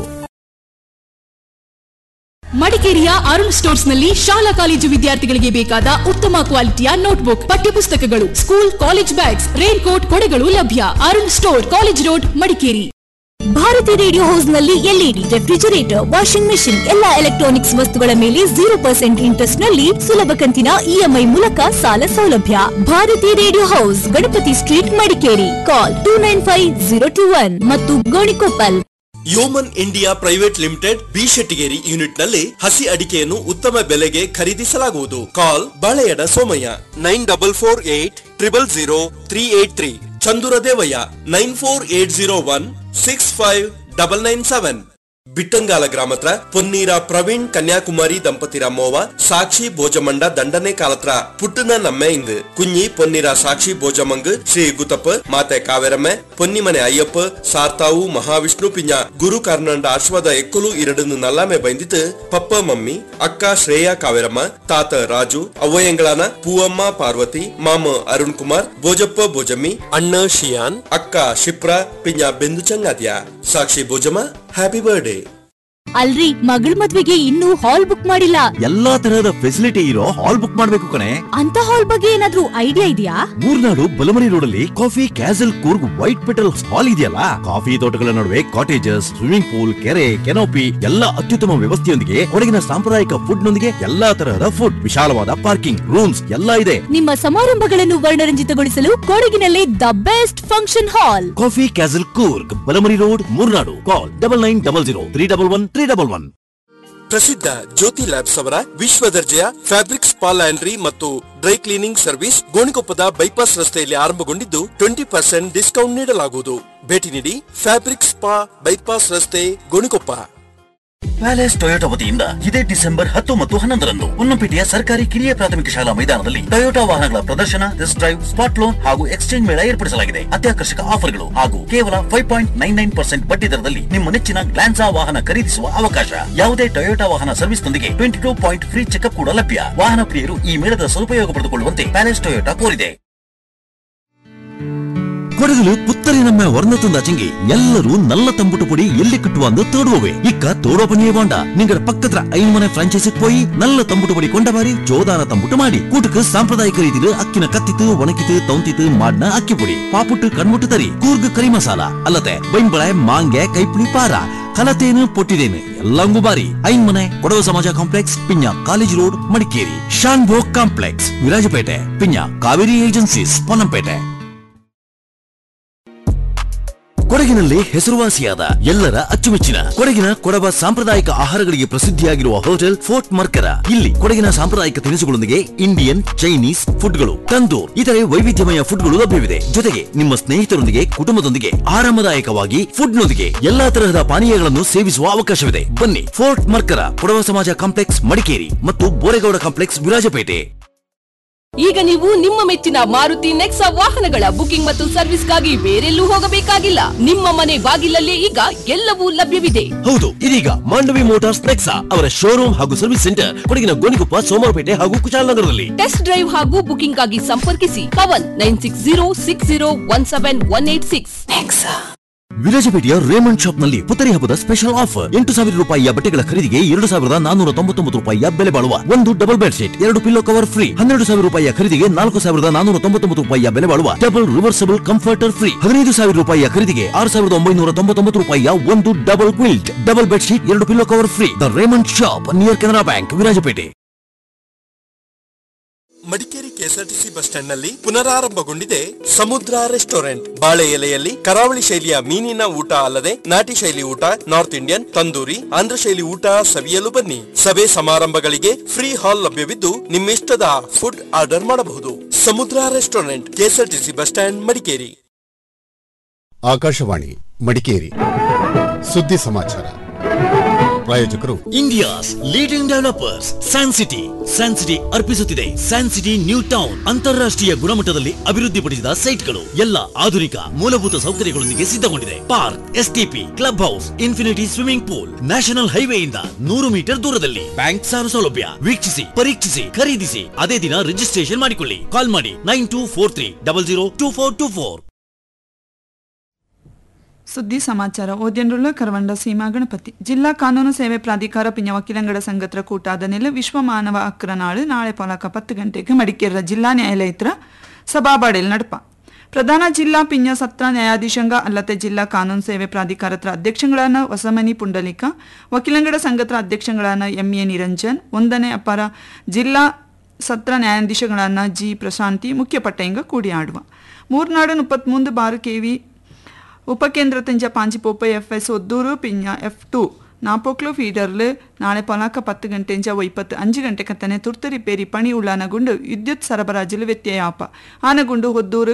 ಮಡಿಕೇರಿಯ ಅರುಣ್ ಸ್ಟೋರ್ಸ್ ನಲ್ಲಿ ಶಾಲಾ ಕಾಲೇಜು ವಿದ್ಯಾರ್ಥಿಗಳಿಗೆ ಬೇಕಾದ ಉತ್ತಮ ಕ್ವಾಲಿಟಿಯ ನೋಟ್ಬುಕ್ ಪಠ್ಯಪುಸ್ತಕಗಳು school college bags rain coat ಕೊಡೆಗಳು ಲಭ್ಯ Arun store college road Madikeri Bharati radio house ನಲ್ಲಿ ಎಲ್ಇಡಿ ರೆಫ್ರಿಜರೇಟರ್ ವಾಷಿಂಗ್ ಮೆಷಿನ್ ಎಲ್ಲಾ ಎಲೆಕ್ಟ್ರಾನಿಕ್ಸ್ ವಸ್ತುಗಳ ಮೇಲೆ ಜೀರೋ ಪರ್ಸೆಂಟ್ ಇಂಟ್ರೆಸ್ಟ್ ನಲ್ಲಿ ಸುಲಭ ಕಂತಿನ ಇಎಂಐ ಮೂಲಕ ಸಾಲ ಸೌಲಭ್ಯ Bharati radio house Ganapathi street Madikeri call two nine five zero two one ಮತ್ತು Gonikoppal Yeoman India private limited B Shettigeri unit ನಲ್ಲಿ ಹಸಿ ಅಡಿಕೆಯನ್ನು ಉತ್ತಮ ಬೆಲೆಗೆ ಖರೀದಿಸಲಾಗುವುದು call Baleyada Somaiah nine double four eight triple zero three eight three Chandura Devaiah nine four eight zero one six five double nine seven Bittangala ಗ್ರಾಮತ್ರ ಪೊನ್ನೀರ ಪ್ರವೀಣ್ ಕನ್ಯಾಕುಮಾರಿ ದಂಪತಿರ ಮೋವ ಸಾಕ್ಷಿ ಭೋಜಮಂಡ ದಂಡನೆ ಕಾಲತ್ರ ಪುಟ್ಟನ ನಮ್ಮೆ ಇಂದು ಕುഞ്ഞി ಪೊನ್ನೀರ ಸಾಕ್ಷಿ ಭೋಜಮಂಗ್ ಶ್ರೀ ಗುತಪ್ಪ ಮಾತೆ ಕಾವೇರಮ್ಮೆ ಪೊನ್ನಿಮನೆ ಅಯ್ಯಪ್ಪ ಸಾರ್ತಾವು ಮಹಾವಿಷ್ಣು ಪಿಂಜ ಗುರು ಕರ್ನಂಡ ಅಶ್ವದ ಎಕ್ಕಲು ಇರಡನ್ನು ನಲ್ಲಾಮೆ ಬೈಂದಿತ್ತು ಪಪ್ಪ ಮಮ್ಮಿ ಅಕ್ಕ ಶ್ರೇಯಾ ಕಾವೇರಮ್ಮ ತಾತ ರಾಜು ಅವ್ವಯಂಗಳಾನ ಪೂವಮ್ಮ ಪಾರ್ವತಿ ಮಾಮ ಅರುಣ್ ಕುಮಾರ್ ಭೋಜಪ್ಪ ಭೋಜಮ್ಮಿ ಅಣ್ಣ ಶಿಯಾನ್ ಅಕ್ಕ ಶಿಪ್ರಾ ಪಿಂಜ ಬೆಂದು ಚಂಗಾದ್ಯ ಸಾಕ್ಷಿ ಭೋಜಮ್ಮ ಹ್ಯಾಪಿ ಬರ್ಡೇ ಅಲ್ರಿ ಮಗಳ ಮದ್ವೆಗೆ ಇನ್ನೂ ಹಾಲ್ ಬುಕ್ ಮಾಡಿಲ್ಲ ಎಲ್ಲಾ ತರಹದ ಫೆಸಿಲಿಟಿ ಇರೋ ಹಾಲ್ ಬುಕ್ ಮಾಡ್ಬೇಕು ಕಣೆ ಅಂತ ಹಾಲ್ ಬಗ್ಗೆ ಏನಾದ್ರೂ ಐಡಿಯಾ ಇದೆಯಾ ಮೂರ್ನಾಡು ಬಲಮರಿ ರೋಡ್ ಅಲ್ಲಿ coffee castle Coorg white petal hall ಇದೆಯಲ್ಲ ಕಾಫಿ ತೋಟಗಳ ನಡುವೆ ಕಾಟೇಜಸ್ ಸ್ವಿಮ್ಮಿಂಗ್ ಪೂಲ್ ಕೆರೆ ಕೆನೋಪಿ ಎಲ್ಲ ಅತ್ಯುತ್ತಮ ವ್ಯವಸ್ಥೆಯೊಂದಿಗೆ ಕೊಡಗಿನ ಸಾಂಪ್ರದಾಯಿಕ ಫುಡ್ ನೊಂದಿಗೆ ಎಲ್ಲಾ ತರಹದ ಫುಡ್ ವಿಶಾಲವಾದ ಪಾರ್ಕಿಂಗ್ ರೂಮ್ಸ್ ಎಲ್ಲ ಇದೆ ನಿಮ್ಮ ಸಮಾರಂಭಗಳನ್ನು ವರ್ಣರಂಜಿತಗೊಳಿಸಲು ಕೊಡಗಿನಲ್ಲಿ the best function hall coffee castle Coorg Balamari road Murnad call double nine double zero three double one three double one ಪ್ರಸಿದ್ಧ ಜ್ಯೋತಿ ಲ್ಯಾಬ್ಸ್ ಅವರ ವಿಶ್ವ ದರ್ಜೆಯ ಫ್ಯಾಬ್ರಿಕ್ ಸ್ಪಾ ಲ್ಯಾಂಡ್ರಿ ಮತ್ತು ಡ್ರೈ ಕ್ಲೀನಿಂಗ್ ಸರ್ವಿಸ್ ಗೋಣಿಕೊಪ್ಪದ ಬೈಪಾಸ್ ರಸ್ತೆಯಲ್ಲಿ ಆರಂಭಗೊಂಡಿದ್ದು ಟ್ವೆಂಟಿ ಪರ್ಸೆಂಟ್ ಡಿಸ್ಕೌಂಟ್ ನೀಡಲಾಗುವುದು ಭೇಟಿ ನೀಡಿ ಫ್ಯಾಬ್ರಿಕ್ ಸ್ಪಾ ಬೈಪಾಸ್ ರಸ್ತೆ ಗೋಣಿಕೊಪ್ಪ ಪ್ಯಾಲೇಸ್ ಟೊಯೋಟಾ ವತಿಯಿಂದ ಇದೇ ಡಿಸೆಂಬರ್ ಹತ್ತು ಮತ್ತು ಹನ್ನೊಂದರಂದು ಉನ್ನಪೇಟೆಯ ಸರ್ಕಾರಿ ಕಿರಿಯ ಪ್ರಾಥಮಿಕ ಶಾಲಾ ಮೈದಾನದಲ್ಲಿ ಟೊಯೋಟಾ ವಾಹನಗಳ ಪ್ರದರ್ಶನ ಟೆಸ್ಟ್ ಡ್ರೈವ್ ಸ್ಪಾಟ್ ಲೋನ್ ಹಾಗೂ ಎಕ್ಸ್ಚೇಂಜ್ ಮೇಳ ಏರ್ಪಡಿಸಲಾಗಿದೆ ಅತ್ಯಾಕರ್ಷಕ ಆಫರ್ಗಳು ಹಾಗೂ ಕೇವಲ five point nine nine percent ಬಡ್ಡಿ ದರದಲ್ಲಿ ನಿಮ್ಮ ನೆಚ್ಚಿನ ಗ್ಲಾನ್ಸಾ ವಾಹನ ಖರೀದಿಸುವ ಅವಕಾಶ ಯಾವುದೇ ಟೊಯೋಟಾ ವಾಹನ ಸರ್ವಿಸ್ ನೊಂದಿಗೆ twenty two point free checkup ಕೂಡ ಲಭ್ಯ ವಾಹನ ಪ್ರಿಯರು ಈ ಮೇಳದ ಸದುಪಯೋಗ ಪಡೆದುಕೊಳ್ಳುವಂತೆ ಪ್ಯಾಲೇಸ್ ಟೊಯೋಟಾ ಕೋರಿದೆ ಕೊಡಗಲು ಪುತ್ತರಿ ನಮ್ಮ ವರ್ಣತುಂದ ಚಿಂಗಿ ಎಲ್ಲರೂ ನಲ್ಲ ತಂಬುಟು ಪೊಡಿ ಎಲ್ಲಿ ಕಟ್ಟುವ ಅಂದು ತೋಡುವವೆ ಇಕ್ಕ ತೋಡೋ ಪಣಿಯೇ ವಾಂಡ ನಿಂಗಡ ಪಕ್ಕದ ಐನ್ ಮನೆ ಫ್ರಾಂಚೈಸಿ போய் நல்ல தம்புட்டு படி கொண்ட மாதிரி ஜோதான தம்புட்டு மாடி கூட்டுக்கு சாம்பிரதாயிಕ ರೀತಿಲು ಅಕ್ಕಿನ ಕತ್ತಿತು ಒಣಕಿತು ತೌಂತಿತು ಮಾಡ್ನ ಅಕ್ಕಿ ಪುಡಿ ಪಾಪುಟ್ಟು ಕಣ್ಮುಟ್ಟು ತರಿ ಕೂರ್ಗ್ ಕರಿ ಮಸಾಲ ಅಲ್ಲದೆ ಬೈಂಬಳೆ ಮಾಂಗೆ ಕೈಪುಳಿ ಪಾರ ಕಲತೇನು ಪೊಟ್ಟಿದೇನು ಎಲ್ಲಂಗೂ ಬಾರಿ ಐನ್ ಮನೆ ಕೊಡವ ಸಮಾಜ ಕಾಂಪ್ಲೆಕ್ಸ್ ಪಿಂಜ college road Madikeri Shaan Bhog complex Virajpete ಪಿಂಜ ಕಾವೇರಿ ಏಜೆನ್ಸೀಸ್ ಪೊನ್ನಂಪೇಟೆ ಕೊಡಗಿನಲ್ಲಿ ಹೆಸರುವಾಸಿಯಾದ ಎಲ್ಲರ ಅಚ್ಚುಮೆಚ್ಚಿನ ಕೊಡಗಿನ ಕೊಡವ ಸಾಂಪ್ರದಾಯಿಕ ಆಹಾರಗಳಿಗೆ ಪ್ರಸಿದ್ಧಿಯಾಗಿರುವ ಹೋಟೆಲ್ ಫೋರ್ಟ್ ಮರ್ಕರ ಇಲ್ಲಿ ಕೊಡಗಿನ ಸಾಂಪ್ರದಾಯಿಕ ತಿನಿಸುಗಳೊಂದಿಗೆ ಇಂಡಿಯನ್ ಚೈನೀಸ್ ಫುಡ್ಗಳು ತಂದೂರ್ ಇತರೆ ವೈವಿಧ್ಯಮಯ ಫುಡ್ಗಳು ಲಭ್ಯವಿದೆ ಜೊತೆಗೆ ನಿಮ್ಮ ಸ್ನೇಹಿತರೊಂದಿಗೆ ಕುಟುಂಬದೊಂದಿಗೆ ಆರಾಮದಾಯಕವಾಗಿ ಫುಡ್ನೊಂದಿಗೆ ಎಲ್ಲಾ ತರಹದ ಪಾನೀಯಗಳನ್ನು ಸೇವಿಸುವ ಅವಕಾಶವಿದೆ ಬನ್ನಿ ಫೋರ್ಟ್ ಮರ್ಕರ ಕೊಡವ ಸಮಾಜ ಕಾಂಪ್ಲೆಕ್ಸ್ ಮಡಿಕೇರಿ ಮತ್ತು ಬೋರೆಗೌಡ ಕಾಂಪ್ಲೆಕ್ಸ್ ವಿರಾಜಪೇಟೆ ಈಗ ನೀವು ನಿಮ್ಮ ಮೆಚ್ಚಿನ ಮಾರುತಿ ನೆಕ್ಸಾ ವಾಹನಗಳ ಬುಕಿಂಗ್ ಮತ್ತು ಸರ್ವಿಸ್ಗಾಗಿ ಬೇರೆಲ್ಲೂ ಹೋಗಬೇಕಾಗಿಲ್ಲ ನಿಮ್ಮ ಮನೆ ಬಾಗಿಲಲ್ಲೇ ಈಗ ಎಲ್ಲವೂ ಲಭ್ಯವಿದೆ ಹೌದು ಇದೀಗ ಮಾಂಡವಿ ಮೋಟಾರ್ಸ್ ನೆಕ್ಸಾ ಅವರ ಶೋರೂಮ್ ಹಾಗೂ ಸರ್ವಿಸ್ ಸೆಂಟರ್ ಕೊಡಗಿನ ಗೋಣಿಕೊಪ್ಪ ಸೋಮವಾರಪೇಟೆ ಹಾಗೂ ಕುಶಾಲನಗರದಲ್ಲಿ ಟೆಸ್ಟ್ ಡ್ರೈವ್ ಹಾಗೂ ಬುಕಿಂಗ್ ಆಗಿ ಸಂಪರ್ಕಿಸಿ Pavan nine six zero six zero one seven one eight six ವಿರಾಜಪೇಟೆಯ ರೇಮಂಡ್ ಶಾಪ್ ನಲ್ಲಿ ಪುತ್ತರಿ ಹಬ್ಬದ ಸ್ಪೆಷಲ್ ಆಫರ್ ಎಂಟು ಸಾವಿರ ರೂಪಾಯಿಯ ಬಟ್ಟೆಗಳ ಖರೀದಿಗೆ ಎರಡು ಸಾವಿರದ ನಾನೂರ ತೊಂಬತ್ತೊಂಬತ್ತು ರೂಪಾಯಿಯ ಬೆಲೆ ಬಾಳುವ ಒಂದು ಡಬಲ್ ಬೆಡ್ ಶೀಟ್ ಎರಡು ಪಿಲ್ಲೋ ಕವರ್ ಫ್ರೀ ಹನ್ನೆರಡು ಸಾವಿರ ರೂಪಾಯಿಯ ಖರೀದಿಗೆ ನಾಲ್ಕು ಸಾವಿರದ ನಾನೂರ ತೊಂಬತ್ತೊಂಬತ್ತು ರೂಪಾಯಿಯ ಬೆಲೆ ಬಾಳುವ ಡಬಲ್ ರಿವರ್ಸಬಲ್ ಕಂಫರ್ಟರ್ ಫ್ರೀ ಹದಿನೈದು ಸಾವಿರ ರೂಪಾಯಿಯ ಖರೀದಿಗೆ ಆರು ಸಾವಿರದ ಒಂಬೈನೂರ ತೊಂಬತ್ತೊಂಬತ್ತು ರೂಪಾಯಿಯ ಒಂದು double quilt double bed sheet ಎರಡು pillow cover free the Raymond shop near Canara bank Virajpete Madikeri KSRTC bus stand ನಲ್ಲಿ ಪುನರಾರಂಭಗೊಂಡಿದೆ ಸಮುದ್ರ ರೆಸ್ಟೋರೆಂಟ್ ಬಾಳೆ ಎಲೆಯಲ್ಲಿ ಕರಾವಳಿ ಶೈಲಿಯ ಮೀನಿನ ಊಟ ಅಲ್ಲದೆ ನಾಟಿ ಶೈಲಿ ಊಟ ನಾರ್ತ್ ಇಂಡಿಯನ್ ತಂದೂರಿ ಆಂಧ್ರ ಶೈಲಿ ಊಟ ಸವಿಯಲು ಬನ್ನಿ ಸಭೆ ಸಮಾರಂಭಗಳಿಗೆ ಫ್ರೀ ಹಾಲ್ ಲಭ್ಯವಿದ್ದು ನಿಮ್ಮಿಷ್ಟದ ಫುಡ್ ಆರ್ಡರ್ ಮಾಡಬಹುದು Samudra restaurant KSRTC bus stand Madikeri Akashvani Madikeri ಸುದ್ದಿ ಸಮಾಚಾರ ಪ್ರಾಯೋಜಕರು India's leading developers san city san city ಅರ್ಪಿಸುತ್ತಿದೆ ಸ್ಯಾನ್ ಸಿಟಿ ನ್ಯೂ ಟೌನ್ ಅಂತಾರಾಷ್ಟ್ರೀಯ ಗುಣಮಟ್ಟದಲ್ಲಿ ಅಭಿವೃದ್ಧಿಪಡಿಸಿದ ಸೈಟ್ಗಳು ಎಲ್ಲ ಆಧುನಿಕ ಮೂಲಭೂತ ಸೌಕರ್ಯಗಳೊಂದಿಗೆ ಸಿದ್ಧಗೊಂಡಿದೆ park STP club house infinity swimming pool national ಹೈವೇಯಿಂದ ನೂರು ಮೀಟರ್ ದೂರದಲ್ಲಿ ಬ್ಯಾಂಕ್ ಸಾಲ ಸೌಲಭ್ಯ ವೀಕ್ಷಿಸಿ ಪರೀಕ್ಷಿಸಿ ಖರೀದಿಸಿ ಅದೇ ದಿನ ರಿಜಿಸ್ಟ್ರೇಷನ್ ಮಾಡಿಕೊಳ್ಳಿ ಕಾಲ್ ಮಾಡಿ nine two four three double zero two four two four ಸುದ್ದಿ ಸಮಾಚಾರ ಓದ್ಯನ್ರುಳ್ಳ ಕರವಂಡ ಸೀಮಾ ಗಣಪತಿ ಜಿಲ್ಲಾ ಕಾನೂನು ಸೇವೆ ಪ್ರಾಧಿಕಾರ ಪಿಂಜ ವಕೀಲಂಗಡ ಸಂಘತ್ರ ಕೂಟಾದ ನೆಲೆ ವಿಶ್ವ ಮಾನವ ಹಕ್ಕರ ನಾಳು ನಾಳೆ ಪೊಲಕ ಪತ್ತು ಗಂಟೆಗೆ ಮಡಿಕೇರಿಯ ಜಿಲ್ಲಾ ನ್ಯಾಯಾಲಯತ್ರ ಸಭಾಬಾಡೆಲ್ ನಡಪ ಪ್ರಧಾನ ಜಿಲ್ಲಾ ಪಿಂಜ ಸತ್ರ ನ್ಯಾಯಾಧೀಶಂಗ ಅಲ್ಲದೆ ಜಿಲ್ಲಾ ಕಾನೂನು ಸೇವೆ ಪ್ರಾಧಿಕಾರತ್ರ ಅಧ್ಯಕ್ಷಗಳಾದ ಹೊಸಮನಿ ಪುಂಡಲಿಕ ವಕೀಲಂಗಡ ಸಂಘತ್ರ ಅಧ್ಯಕ್ಷಗಳಾದ ಎಂ ಎ ನಿರಂಜನ್ ಒಂದನೇ ಅಪರ ಜಿಲ್ಲಾ ಸತ್ರ ನ್ಯಾಯಾಧೀಶಗಳಾದ ಜಿ ಪ್ರಶಾಂತಿ ಮುಖ್ಯ ಪಟ್ಟೆಂಗ ಕೂಡಿ ಆಡುವ ಮೂರ್ನಾಡು ಮುಪ್ಪತ್ಮೂಂದು ಬಾರು ಕೆವಿ ಉಪಕೇಂದ್ರ ತೆಂಜ ಪಾಂಚಿಪೋಪ ಎಫ್ ಎಸ್ ಒದ್ದೂರು ಪಿಂಜ ಎಫ್ ಟು ನಾಪೋಕ್ಲು ಫೀಡರ್ಲು ನಾಳೆ ಪೊಲಾಕ ಪತ್ತು ಗಂಟೆಂಜ ಇಪ್ಪತ್ತು ಅಂಜು ಗಂಟೆ ಕತ್ತನೆ ತುರ್ತು ರಿಪೇರಿ ಪಣಿ ಉಳ್ಳಾನಗುಂಡು ವಿದ್ಯುತ್ ಸರಬರಾಜುಲು ವ್ಯತ್ಯಯ ಆಪ ಆನಗುಂಡು ಹೊದ್ದೂರು